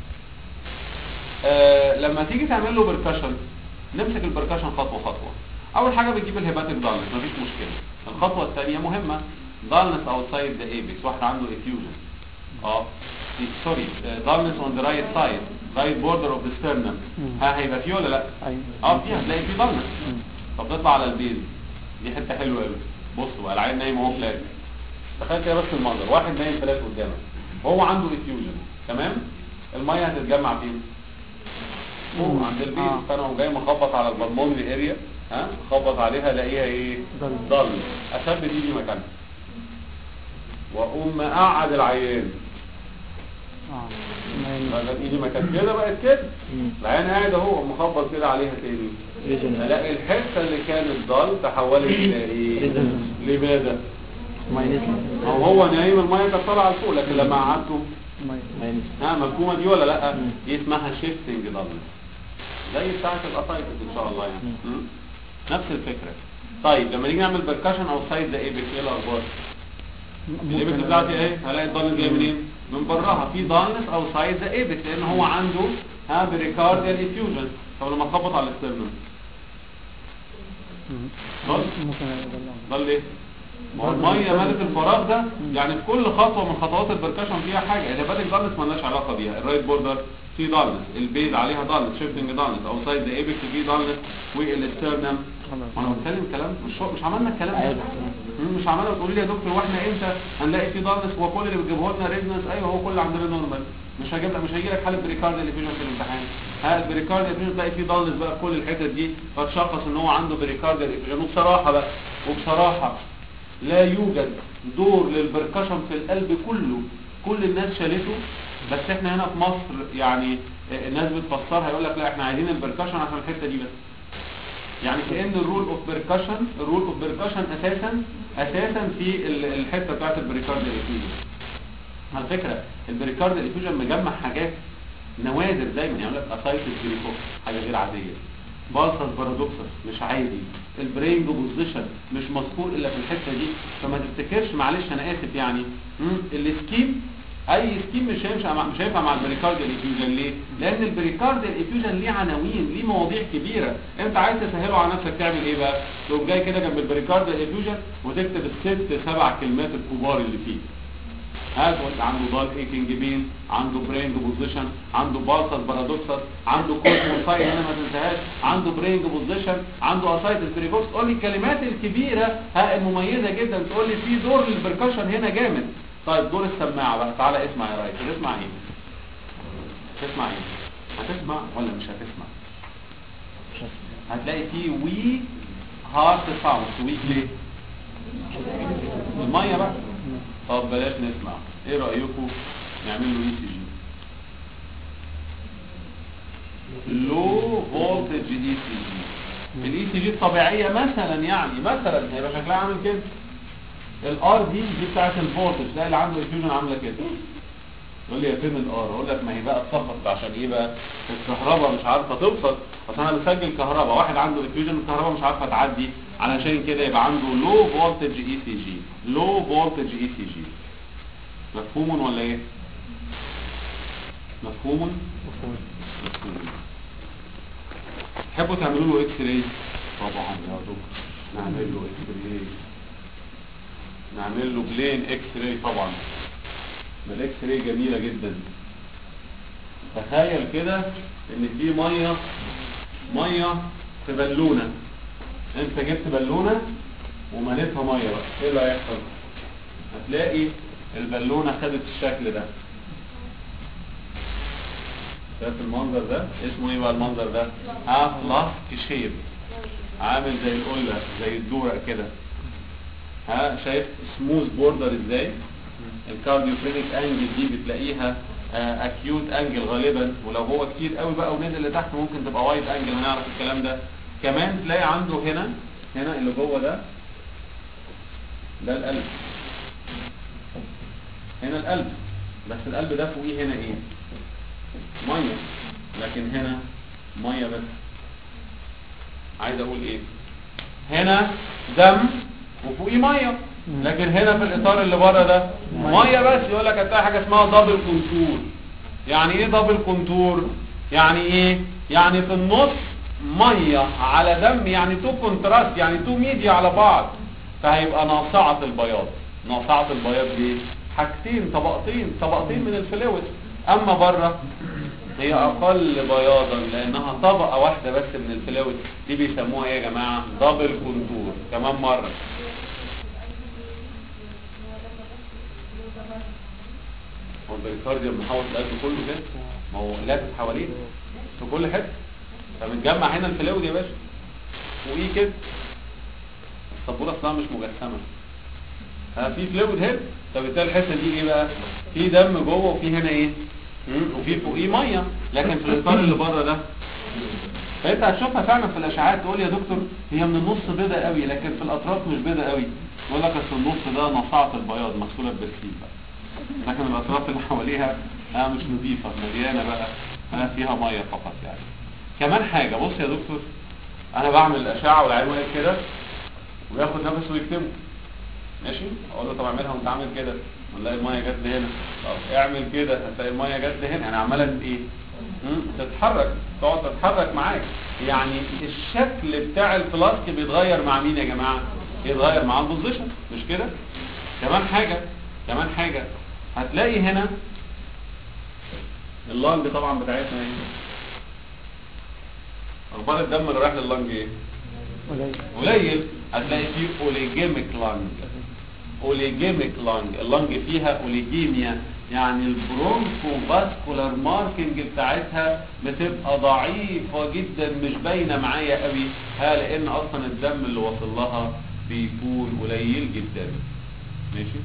آه لما تيجي تعمل له بركشن نمسك البركشن خطوه خطوه اول حاجه بتجيب الهيباتيك دالنس مفيش مشكله الخطوه الثانيه مهمه دالنس اوتسايد ذا ايبكس واحد عنده افيوجن اه سوري دارنس اون ذا رايت سايد رايت بوردر اوف ذا sternum مم. ها هيبقى فيه ولا لا ايوه اه فيه هتلاقي فيه دارنس مم. طب نطلع على البيز دي حته حلوه قوي بصوا بقى العين نايم وهو فلات تخيل كده بس المنظر واحد نايم فلات قدامك وهو عنده افيوجن تمام الميه هتتجمع فين فوق مم. عند البيز آه. فانا قوم جاي مخبط على البلمونري اريا ها خبط عليها الاقيها ايه ضل. ضل اثبت ايدي مكانها واقوم مقعد العيان اه ما- بدل ايدي مكان كده بقت كده مم. العيان قاعد اهو مخبط كده عليها تاني ريزونانس. الاقي الحته اللي كانت ضل تحولت الى ايه ريزونانس. لماذا ماينس هو هو نايم الميه كانت طالعه لفوق لكن لما قعدته ماينس ها مفهومه دي ولا لا مم. دي اسمها شيفتنج ضل زي بتاعه الاسايتس ان شاء الله يعني مم. مم. نفس الفكره طيب لما نيجي نعمل بركشن او سايد ده ايه ايه الاخبار الايبكس بتاعتي ايه هلاقي الضالنس جاي منين من براها في ضالنس او سايد ذا ايبكس لان هو عنده ها بريكارديال افيوجن طب لما تخبط على الاسترنم مم. ضل ممكن أدلعه. ضل ايه ما هو الميه مالت الفراغ ده يعني في كل خطوه من خطوات البركشن فيها حاجه الهيباتيك ضالنس مالناش علاقه بيها الرايت بوردر في ضالنس البيز عليها ضالنس شيفتنج ضالنس او سايد ذا ايبكس في ضالنس والاسترنم خلاص. ما انا بتكلم كلام مش مش عملنا الكلام عارف. ده مم، مش عماله تقول لي يا دكتور واحنا امتى هنلاقي في ضغط هو كل اللي بتجيبه لنا ريزنس ايوه هو كل اللي عندنا نورمال مش هجيب لك مش هيجي لك حاله بريكارد افيوجن في الامتحان ها البريكارد افيوجن تلاقي فيه ضغط بقى في كل الحتت دي فتشخص ان هو عنده بريكارد افيوجن وبصراحه بقى وبصراحه لا يوجد دور للبركشن في القلب كله كل الناس شالته بس احنا هنا في مصر يعني الناس بتفسرها يقول لك لا احنا عايزين البركشن عشان الحته دي بس يعني كأن الرول اوف بيركشن الرول اوف بيركشن اساسا اساسا في ال- الحته بتاعت البريكارد الافيوجن على فكره البريكارد الافيوجن مجمع حاجات نوادر دايما يقول لك اسايتس بريكوكس حاجه غير عاديه بالسس بارادوكسس مش عادي البرين بوزيشن مش مذكور الا في الحته دي فما تفتكرش معلش انا اسف يعني مم، السكيم اي سكيم مش هينفع مع مش هينفع مع البريكارد الافيوجن ليه لان البريكارد الافيوجن ليه عناوين ليه مواضيع كبيره انت عايز تسهله على نفسك تعمل ايه بقى تقوم جاي كده جنب البريكارد الافيوجن وتكتب الست سبع كلمات الكبار اللي فيه هذا قلت عنده ضال ايكنج بين عنده برينج بوزيشن عنده بالسس بارادوكسس عنده كوزموسايت هنا ما تنساهاش عنده برينج بوزيشن عنده اسايتس بريكوكس تقول لي الكلمات الكبيره ها المميزه جدا تقول لي في دور للبركشن هنا جامد طيب دور السماعه بقى تعالى اسمع يا ريس هتسمع ايه هتسمع ايه هتسمع ولا مش هتسمع هتلاقي فيه وي هارت ساوند ويك ليه الميه بقى طب بلاش نسمع ايه رأيكم نعمل له اي سي جي لو فولتج اي سي جي الاي سي جي الطبيعية مثلا يعني مثلا هيبقى شكلها عامل كده الار دي دي بتاعت الفولتج ده اللي عنده افيوجن عامله كده يقول لي يا فين الار اقول لك ما هي بقى اتسقط عشان ايه بقى الكهرباء مش عارفه توصل اصل انا بسجل كهرباء واحد عنده افيوجن الكهرباء مش عارفه تعدي علشان كده يبقى عنده لو فولتج اي سي جي لو فولتج اي سي جي مفهوم ولا ايه مفهوم مفهوم تحبوا تعملوا له اكس راي طبعا يا دكتور نعمل له اكس راي نعمل له بلين اكس راي طبعا ما الاكس راي جميله جدا تخيل كده ان في ميه ميه في بالونه انت جبت بالونه ومليتها ميه بقى ايه اللي هيحصل هتلاقي البالونه خدت الشكل ده شايف المنظر ده اسمه ايه بقى المنظر ده هاف لاسك شيب عامل زي القله زي الدورق كده ها شايف سموث بوردر ازاي الكارديوفرينيك انجل دي بتلاقيها اكيوت انجل غالبا ولو هو كتير قوي بقى ونزل لتحت ممكن تبقى وايد انجل هنعرف الكلام ده كمان تلاقي عنده هنا هنا اللي جوه ده ده القلب هنا القلب بس القلب ده فوقيه هنا ايه ميه لكن هنا ميه بس عايز اقول ايه هنا دم وفوقيه ميه لكن هنا في الاطار اللي بره ده ميه بس يقول لك هتلاقي حاجه اسمها دبل كونتور يعني ايه دبل كونتور يعني ايه يعني في النص ميه على دم يعني تو كونتراست يعني تو ميديا على بعض فهيبقى ناصعه البياض ناصعه البياض دي حاجتين طبقتين طبقتين من الفلويد اما بره هي اقل بياضا لانها طبقة واحدة بس من الفلويد دي بيسموها ايه يا جماعة دبل كونتور كمان مرة هو البريكارديوم محوط القلب كله كده ما هو لافف حواليه في كل حته فمتجمع هنا الفلويد يا باشا وايه كده السبوره اصلا مش مجسمه ها في فلويد هنا فبالتالي الحته دي ايه بقى في دم جوه وفي هنا ايه مم، وفي فوقيه ميه لكن في الاطار اللي بره ده فانت هتشوفها فعلا في الاشعاعات تقول يا دكتور هي من النص بيضة قوي لكن في الاطراف مش بيضة قوي يقول لك اصل النص ده نصاعة البياض مغسوله بالسيل بقى لكن الاطراف اللي حواليها آه مش نظيفة مليانة بقى آه فيها مية فقط يعني كمان حاجة بص يا دكتور انا بعمل الاشعة والعين واقف كده وياخد نفسه ويكتبه ماشي اقول له طب اعملها وانت عامل كده ونلاقي المية جت لهنا طب اعمل كده هتلاقي المية جت لهنا يعني عمالة ايه مم، تتحرك تقعد تتحرك معاك يعني الشكل بتاع الفلاسك بيتغير مع مين يا جماعة بيتغير مع البوزيشن مش كده كمان حاجة كمان حاجة هتلاقي هنا اللانج طبعا بتاعتنا ايه اخبار الدم اللي رايح لللانج ايه قليل قليل هتلاقي فيه اوليجيميك لانج اوليجيميك لانج اللانج فيها اوليجيميا يعني البرونكو فاسكولار ماركنج بتاعتها بتبقى ضعيفة جدا مش باينة معايا قوي ها لان اصلا الدم اللي واصل لها بيكون قليل جدا ماشي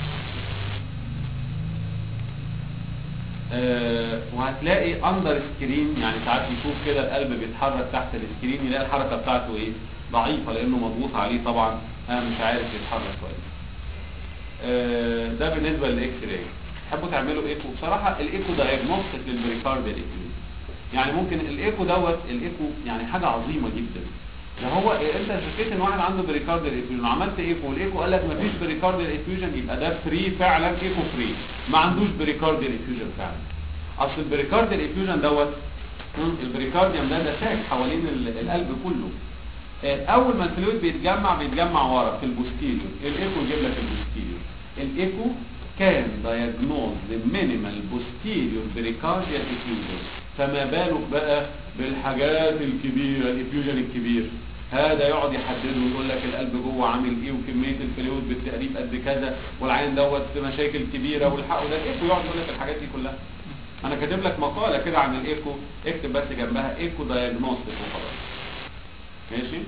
آه وهتلاقي اندر سكرين يعني ساعات يشوف كده القلب بيتحرك تحت السكرين يلاقي الحركة بتاعته ايه ضعيفة لانه مضغوط عليه طبعا آه مش عارف يتحرك كويس آه ده بالنسبة للاكس راي تحبوا تعملوا ايكو بصراحة الايكو دايجنوستيك للبريكارديال ايكو يعني ممكن الايكو دوت الايكو يعني حاجة عظيمة جدا ده هو انت شكيت ان واحد عنده بريكارديال افيوجن عملت ايكو والايكو قال لك مفيش بريكارديال افيوجن يبقى ده فري فعلا ايكو فري ما عندوش بريكارديال افيوجن فعلا اصل البريكارديال افيوجن دوت مم، البريكارديوم ده ده ساك حوالين ال- القلب كله آه، اول ما الفلويد بيتجمع بيتجمع ورا في البوستيريور الايكو يجيب لك البوستيريور الايكو كان دايجنوز مينيمال بوستيريور بريكارديال افيوجن فما بالك بقى بالحاجات الكبيره الافيوجن الكبير هذا يقعد يحدده ويقول لك القلب جوه عامل ايه وكميه الفلويد بالتقريب قد كذا والعين دوت في مشاكل كبيره والحق ده الايكو يقعد يقول لك الحاجات دي كلها انا كاتب لك مقاله كده عن الايكو اكتب بس جنبها ايكو دايجنوستيك وخلاص ماشي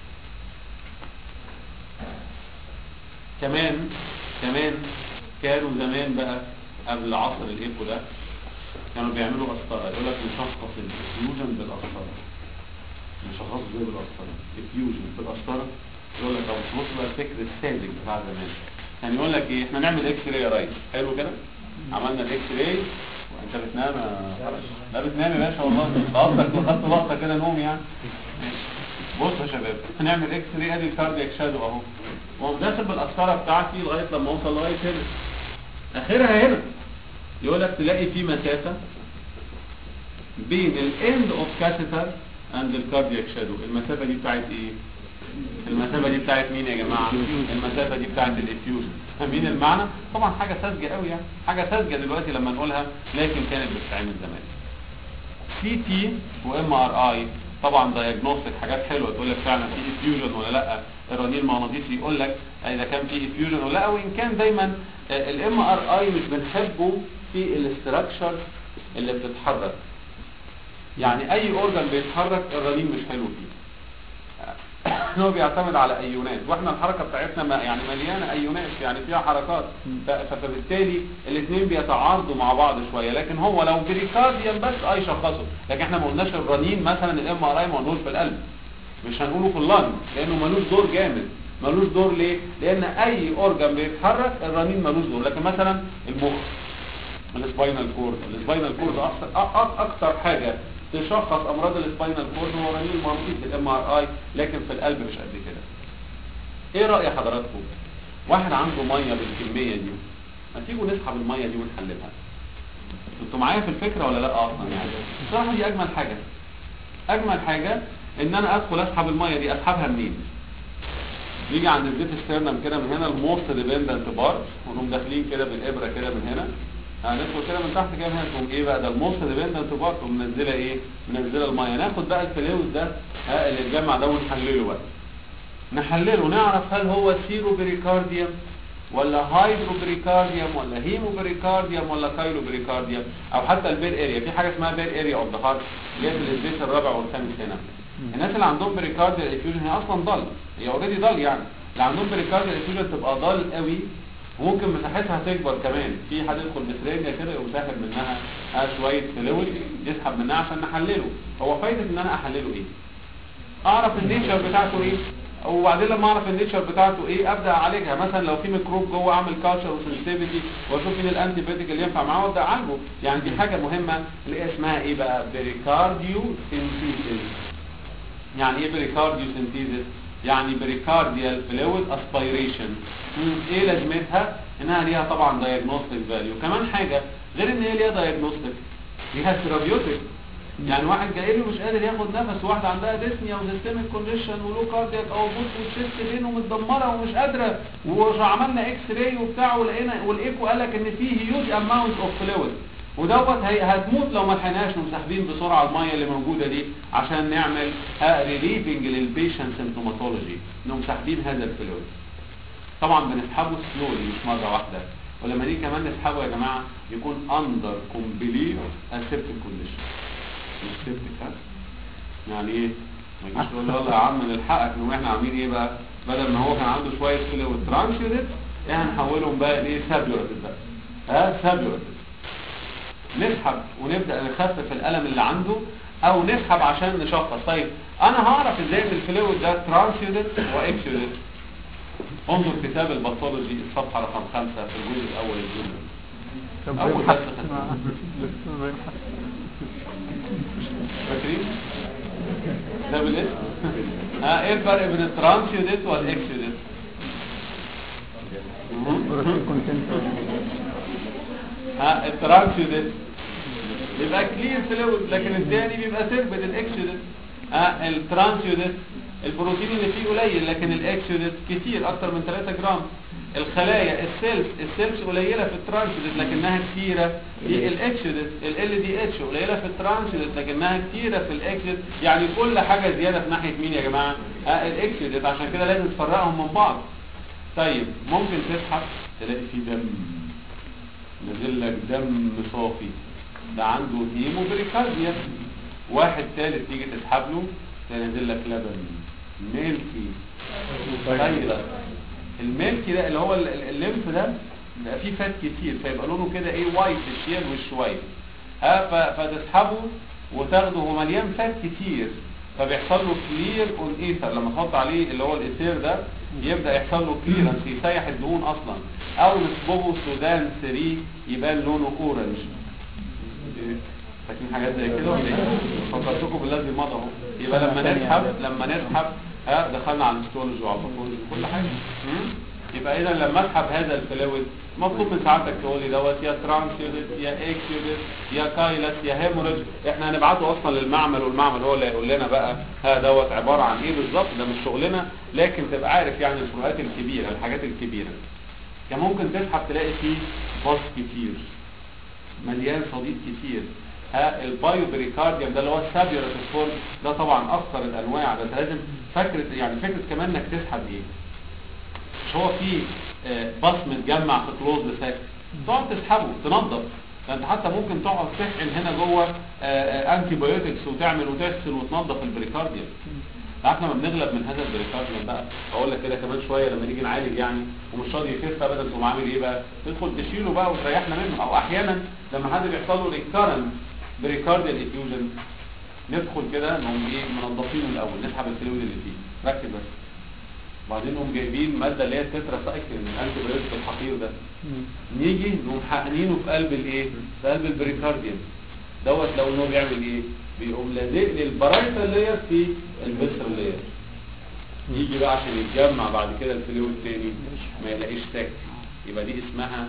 كمان كمان كانوا زمان بقى قبل عصر الايكو ده كانوا بيعملوا قسطره يقول لك نشخص الفيوجن بالقسطره نشخص ازاي بالقسطره الفيوجن بالقسطره يقول لك طب بص بقى الفكر الساذج بتاع زمان يعني يقول لك ايه احنا نعمل اكس راي يا ريس حلو كده عملنا الاكس راي وانت بتنام يا فرج. لا بتنام يا باشا والله قصدك خدت لقطه كده نوم يعني بص يا شباب هنعمل اكس راي ادي الكاردياك شادو اهو واقوم داخل بالقسطره بتاعتي لغايه لما اوصل لغايه هنا اخرها هنا يقول لك تلاقي في مسافه بين الاند اوف كاثيتر اند الكاردياك شادو المسافه دي بتاعت ايه المسافه دي بتاعت مين يا جماعه المسافه دي بتاعت الافيوجن فاهمين المعنى طبعا حاجه ساذجه قوي يعني حاجه ساذجه دلوقتي لما نقولها لكن كانت بتتعمل زمان سي تي وام ار اي طبعا دايجنوستيك حاجات حلوه تقول لك فعلا في افيوجن ولا لا الرنين المغناطيسي يقول لك اذا كان في افيوجن ولا لا وان كان دايما الام ار اي مش بنحبه في الاستراكشر اللي بتتحرك يعني اي اورجان بيتحرك الرنين مش حلو فيه هو بيعتمد على ايونات واحنا الحركه بتاعتنا ما يعني مليانه ايونات يعني فيها حركات ف- فبالتالي الاثنين بيتعارضوا مع بعض شويه لكن هو لو بريكارديان بس اي شخصه لكن احنا ما قلناش الرنين مثلا الام ار اي ما قلناهوش في القلب مش هنقوله في اللنج لانه ملوش دور جامد ملوش دور ليه لان اي اورجان بيتحرك الرنين ملوش دور لكن مثلا المخ السباينال كورد السباينال كورد اكثر أ- أ- اكثر حاجه تشخص امراض السباينال كورد هو رنين مغناطيسي الام ار اي لكن في القلب مش قد كده ايه راي حضراتكم واحد عنده ميه بالكميه دي ما تيجوا نسحب الميه دي ونحللها انتوا معايا في الفكره ولا لا اصلا يعني بصراحه دي اجمل حاجه اجمل حاجه ان انا ادخل اسحب الميه دي اسحبها منين نيجي عند الديت ستيرنم كده من هنا الموست ديبندنت بار ونقوم داخلين كده بالابره كده من هنا هندخل كده من تحت كده من هنا تقوم ايه بقى ده الموست ديبندنت بار تقوم منزله ايه منزله الميه ناخد بقى الفلويد ده ها اللي اتجمع ده ونحلله بقى نحلله نعرف هل هو سيرو بريكارديوم ولا هايدرو بريكارديوم ولا هيمو بريكارديوم ولا كايلو بريكارديوم او حتى البير اريا في حاجه اسمها بير اريا اوف ذا هارت اللي هي في الاسبيس الرابع والخامس هنا الناس اللي عندهم بريكارديال افيوجن هي اصلا ضل هي اوريدي ضل يعني اللي عندهم بريكارديال افيوجن تبقى ضل قوي وممكن مساحتها تكبر كمان في حد يدخل بسرينيا كده يقوم ساحب منها آه شويه فلويد يسحب منها عشان نحلله هو فايده ان انا احلله ايه اعرف النيتشر بتاعته ايه وبعدين لما اعرف النيتشر بتاعته ايه ابدا اعالجها مثلا لو في ميكروب جوه اعمل كالتشر وسنسيتيفيتي واشوف مين الانتي بيوتيك اللي ينفع معاه وابدا اعالجه يعني دي حاجه مهمه اللي هي اسمها ايه بقى بريكارديو سينثيسيس يعني ايه بريكارديو سينثيسيس يعني بريكارديال فلويد اسبيريشن ايه لازمتها انها ليها طبعا دايجنوستيك فاليو كمان حاجه غير ان هي ليها دايجنوستيك ليها ثيرابيوتيك يعني واحد جاي له مش قادر ياخد نفس واحده عندها ديسنيا وسيستميك كونديشن ولو كاردياك او بوت والشيست بينه متدمره ومش قادره وعملنا اكس راي وبتاع ولقينا والايكو قال لك ان فيه هيوج اماونت اوف فلويد ودوت هي هتموت لو ما لحقناش مسحبين بسرعه الميه اللي موجوده دي عشان نعمل ريليفنج للبيشنت سيمتوماتولوجي انهم ساحبين هذا الفلويد طبعا بنسحبه سلولي مش مره واحده ولما نيجي كمان نسحبه يا جماعه يكون اندر كومبليت اسيبتيك كونديشن مش سيبتيك ها يعني ايه ما يجيش تقول له يلا يا عم نلحقك نقوم احنا عاملين ايه بقى بدل ما هو كان عنده شويه فلويد ترانشيوتد احنا نحولهم بقى لايه سابيورتد بقى ها سابيورتد نسحب ونبدأ نخفف الألم اللي عنده او نسحب عشان نشخص طيب انا هعرف ازاي ان الفلويد ده ترانسيودت واكسيودت انظر كتاب الباثولوجي الصفحة رقم خمسة في الجزء الاول الجملة اول بس فاكرين ده بالاسم ها ايه الفرق بين الترانسيودت والاكسيودت ها الترانسيودت بيبقى كلير فلويد لكن الثاني بيبقى سيربت الاكسيودت ها الترانسيودت البروتين اللي فيه قليل لكن الاكسيودت كتير اكتر من 3 جرام الخلايا السيلز السيلز قليله في الترانسيودت لكنها كتيره في الاكسيودت ال دي اتش قليله في الترانسيودت لكنها كتيره في الاكسيودت يعني كل حاجه زياده في ناحيه مين يا جماعه ها الاكسيودت عشان كده لازم تفرقهم من بعض طيب ممكن تسحب تلاقي فيه دم نزل لك دم صافي ده عنده هيموبريكارديا واحد ثالث تيجي تسحب له تنزل لك لبن ميلكي خيرة الميلكي ده اللي هو ال- ال- الليمف ده بيبقى فيه فات كتير فيبقى لونه كده ايه وايت الشير والشوية ها ف- فتسحبه وتاخده هو مليان فات كتير فبيحصل له كلير اون ايثر لما تحط عليه اللي هو الايثير ده يبدا يحصل له كليرنس يسيح الدهون اصلا او نصبغه سودان 3 يبان لونه اورنج فاكرين حاجات زي كده ولا ايه؟ فكرتكم بالذي مضى اهو يبقى لما نسحب لما نسحب ها دخلنا على الهيستولوجي وعلى الباثولوجي وكل حاجه مم؟ يبقى اذا لما اسحب هذا الفلويد مطلوب من سعادتك تقول لي دوت يا ترانسيودت يا اكسيودت يا كايلس يا هيموريج احنا هنبعته اصلا للمعمل والمعمل هو اللي هيقول لنا بقى ها دوت عباره عن ايه بالظبط ده مش شغلنا لكن تبقى عارف يعني الفروقات الكبيره الحاجات الكبيره كان ممكن تسحب تلاقي فيه باص كتير مليان صديد كتير ها البايو بريكارديوم ده اللي هو السابيورس فورم ده طبعا اكثر الانواع ده انت لازم فكره يعني فكره كمان انك تسحب ايه مش هو في آه، باص متجمع في كلوز ساك تقعد تسحبه تنظف ده انت حتى ممكن تقعد تحقن هنا جوه انتي بايوتكس وتعمل وتغسل وتنظف البريكارديوم عارف لما بنغلب من هذا البريكارديوم بقى اقول لك كده كمان شويه لما نيجي نعالج يعني ومش راضي يخف ابدا تقوم عامل ايه بقى تدخل تشيله بقى وتريحنا منه او احيانا لما حد بيحصل له ريكارنت بريكارديال افيوجن ندخل كده نقوم ايه منضفينه الاول نسحب الفلويد اللي فيه ركز بس وبعدين نقوم جايبين ماده اللي هي التترا سايكل الانتي بايوتيك الحقير ده نيجي نقوم حقنينه في قلب الايه في قلب البريكارديوم دوت لو انه بيعمل ايه بيقوم لازق لي البرايتال لاير في الفيسرال لاير يجي بقى عشان يتجمع بعد كده الفلويد تاني ما يلاقيش تاك يبقى دي اسمها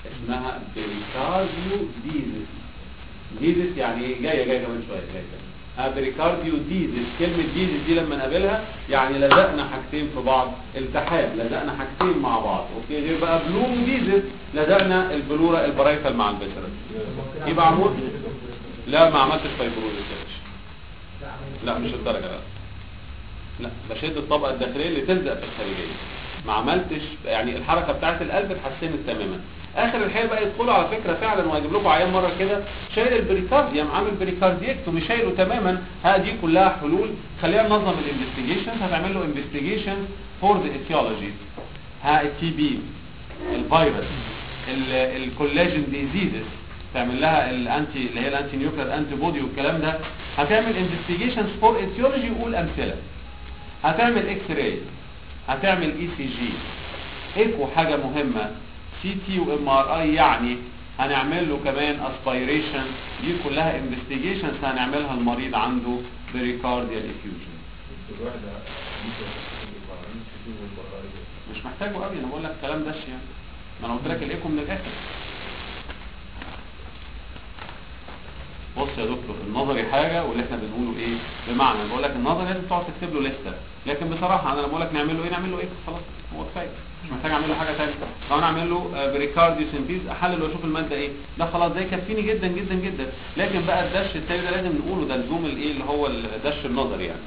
اسمها بريكارديو ديزيس ديزيس يعني ايه جايه جايه كمان شويه جايه جايه بريكارديو ديزيز كلمة ديزيز دي لما نقابلها يعني لزقنا حاجتين في بعض التحاب لزقنا حاجتين مع بعض اوكي غير بقى بلوم ديزيز لزقنا البلورة البرايتال مع البترس يبقى عمود لا ما عملتش فايبروزيس يا باشا لا مش الدرجة لا لا بشد الطبقة الداخلية اللي تلزق في الخارجية ما عملتش يعني الحركة بتاعت القلب اتحسنت تماما اخر الحقيقة بقى يدخلوا على فكرة فعلا وهجيب لكم عيان مرة كده شايل البريكارديوم عامل بريكارديكتومي شايله تماما ها دي كلها حلول خلينا ننظم الانفستيجيشن هتعمل له انفستيجيشن فور ذا ايتيولوجي ها التي بي الفيروس ال- الكولاجين ديزيزز تعمل لها الانتي اللي هي الانتي نيوكلير انتي بودي والكلام ده هتعمل انفستيجيشنز فور ايتيولوجي وقول امثله هتعمل اكس راي هتعمل اي سي جي ايكو حاجه مهمه سي تي وام ار اي يعني هنعمل له كمان اسبيريشن دي كلها انفستيجيشنز هنعملها المريض عنده بريكارديال افيوجن مش محتاجه قوي انا بقول لك كلام دش يعني ما انا قلت لك الايكو من الاخر بص يا دكتور النظري حاجه واللي احنا بنقوله ايه بمعنى بقول لك النظري لازم تقعد تكتب له لسته لكن بصراحه انا لما بقول لك نعمل له ايه نعمل له ايه خلاص هو كفايه مش محتاج اعمل له حاجه ثانيه لو انا اعمل له آه، بريكارديو سينتيز احلل واشوف الماده ايه ده خلاص ده يكفيني جدا جدا جدا لكن بقى الدش التاني ده لازم نقوله ده لزوم الايه اللي هو الدش النظري يعني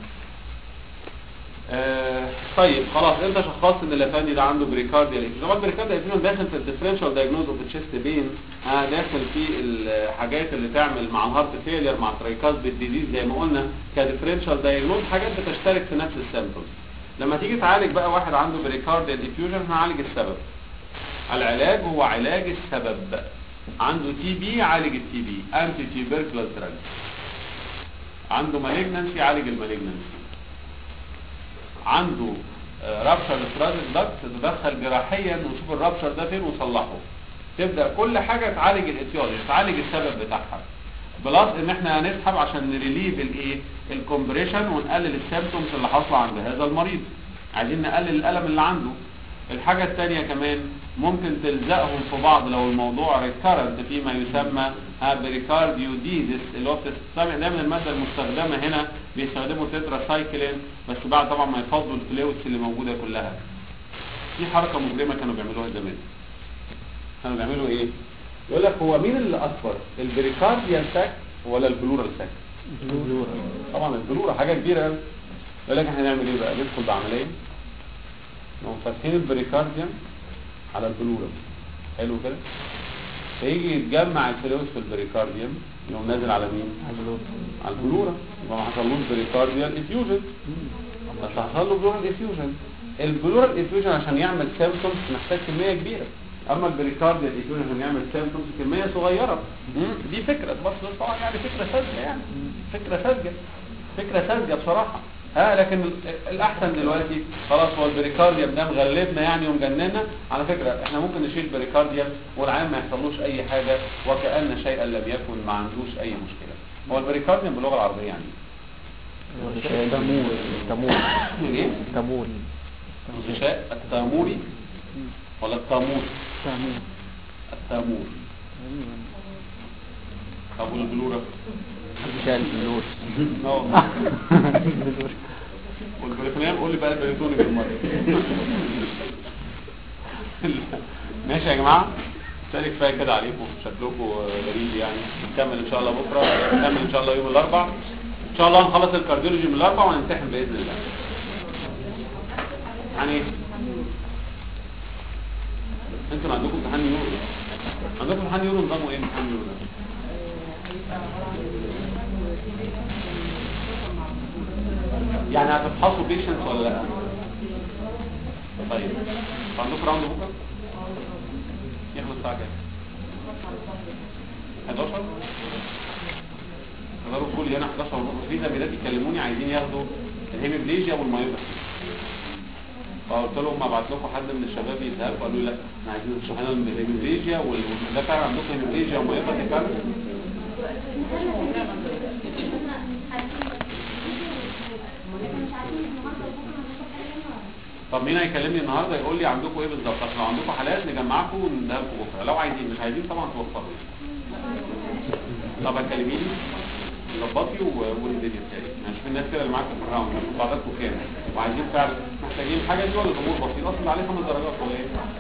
آه طيب خلاص انت شخصت ان اللافاني ده عنده بريكارديال طبعا البريكارديال افيوجن داخل في الديفرنشال دايجنوز اوف تشيست بين آه داخل في الحاجات اللي تعمل مع الهارت فيلير مع ترايكاز بالديزيز زي ما قلنا كديفرنشال دايجنوز حاجات بتشترك في نفس السيمبتومز لما تيجي تعالج بقى واحد عنده بريكارديال افيوجن هنعالج السبب العلاج هو علاج السبب عنده تي بي عالج التي بي انتي تيبركلوز دراج عنده مالجنسي عالج المالجنسي عنده رابشر ستراتيك داكت تتدخل جراحيا وشوف الرابشر ده فين وصلحه تبدا كل حاجه تعالج الايتيولوجي تعالج السبب بتاعها بلس ان احنا هنسحب عشان نريليف الايه الكومبريشن ونقلل السيمبتومز اللي حاصله عند هذا المريض عايزين نقلل الالم اللي عنده الحاجة الثانية كمان ممكن تلزقهم في بعض لو الموضوع ريكارنت فيما يسمى بريكارديو ديزيس اللي هو بتستعمل دايما المادة المستخدمة هنا بيستخدموا تترا سايكلين بس بعد طبعا ما يفضوا الفلويدز اللي موجودة كلها دي حركة مجرمة كانوا بيعملوها زمان كانوا بيعملوا ايه يقول لك هو مين اللي اكبر البريكارديال ساك ولا البلورال ساك طبعا البلورة حاجة كبيرة قوي يقول لك احنا هنعمل ايه بقى ندخل بعملية نقوم فاتحين البريكارديوم على البلورة حلو كده فيجي يتجمع الفلوس في البريكارديوم يقوم نازل على مين على البلورة يبقى ما حصلوش بريكارديال افيوجن بس حصل له بلورال افيوجن البلورال افيوجن عشان يعمل سيمبتومز محتاج كمية كبيرة اما البريكارديال افيوجن عشان يعمل سيمبتومز كمية صغيرة مم. دي فكرة بس طبعا يعني فكرة ساذجة يعني فكرة ساذجة فكرة ساذجة بصراحة ها لكن ال- الاحسن دلوقتي خلاص هو البريكارديوم ده مغلبنا يعني ومجننا على فكرة احنا ممكن نشيل بريكارديوم والعيان ما يحصلوش اي حاجة وكأن شيئا لم يكن ما عندوش اي مشكلة هو البريكارديوم باللغة العربية يعني تمول تمول ايه تمول الغشاء التاموري ولا التامور تمول التامور ابو البلورة شال الفلوس اه والبريتونيان قول لي بقى البريتوني بالمرة ماشي يا جماعة بالتالي كفاية كده عليكم شكلكم غريب يعني نكمل ان شاء الله بكرة نكمل ان شاء الله يوم الاربع ان شاء الله هنخلص الكارديولوجي من الاربع ونمتحن باذن الله يعني انتوا عندكم امتحان يورو عندكم امتحان يورو نظامه ايه امتحان يورو ده يعني هتفحصوا بيشنتس ولا لا طيب عندكم راوند بكره يخلص الساعه كام 11 قدروا تقول لي انا 11 ونص في زميلات يكلموني عايزين ياخدوا الهيموبليجيا والمايوباثي فقلت لهم ابعت لكم حد من الشباب يذهب قالوا لي لا احنا عايزين نشرح لنا الهيموبليجيا وال- ده فعلا عندكم هيموبليجيا ومايوباثي فعلا طب مين هيكلمني النهارده يقول لي عندكم ايه بالظبط عشان لو عندكم حالات نجمعكم ونديها لكم بكره لو عايزين مش عايزين طبعا توفروا طب هتكلميني ظبطي و- والدنيا تاني يعني شوف الناس كده اللي معاكم في الراوند بعضكم كام وعايزين فعلا محتاجين حاجه دي ولا الامور بسيطه اصلا عليه خمس درجات ولا ايه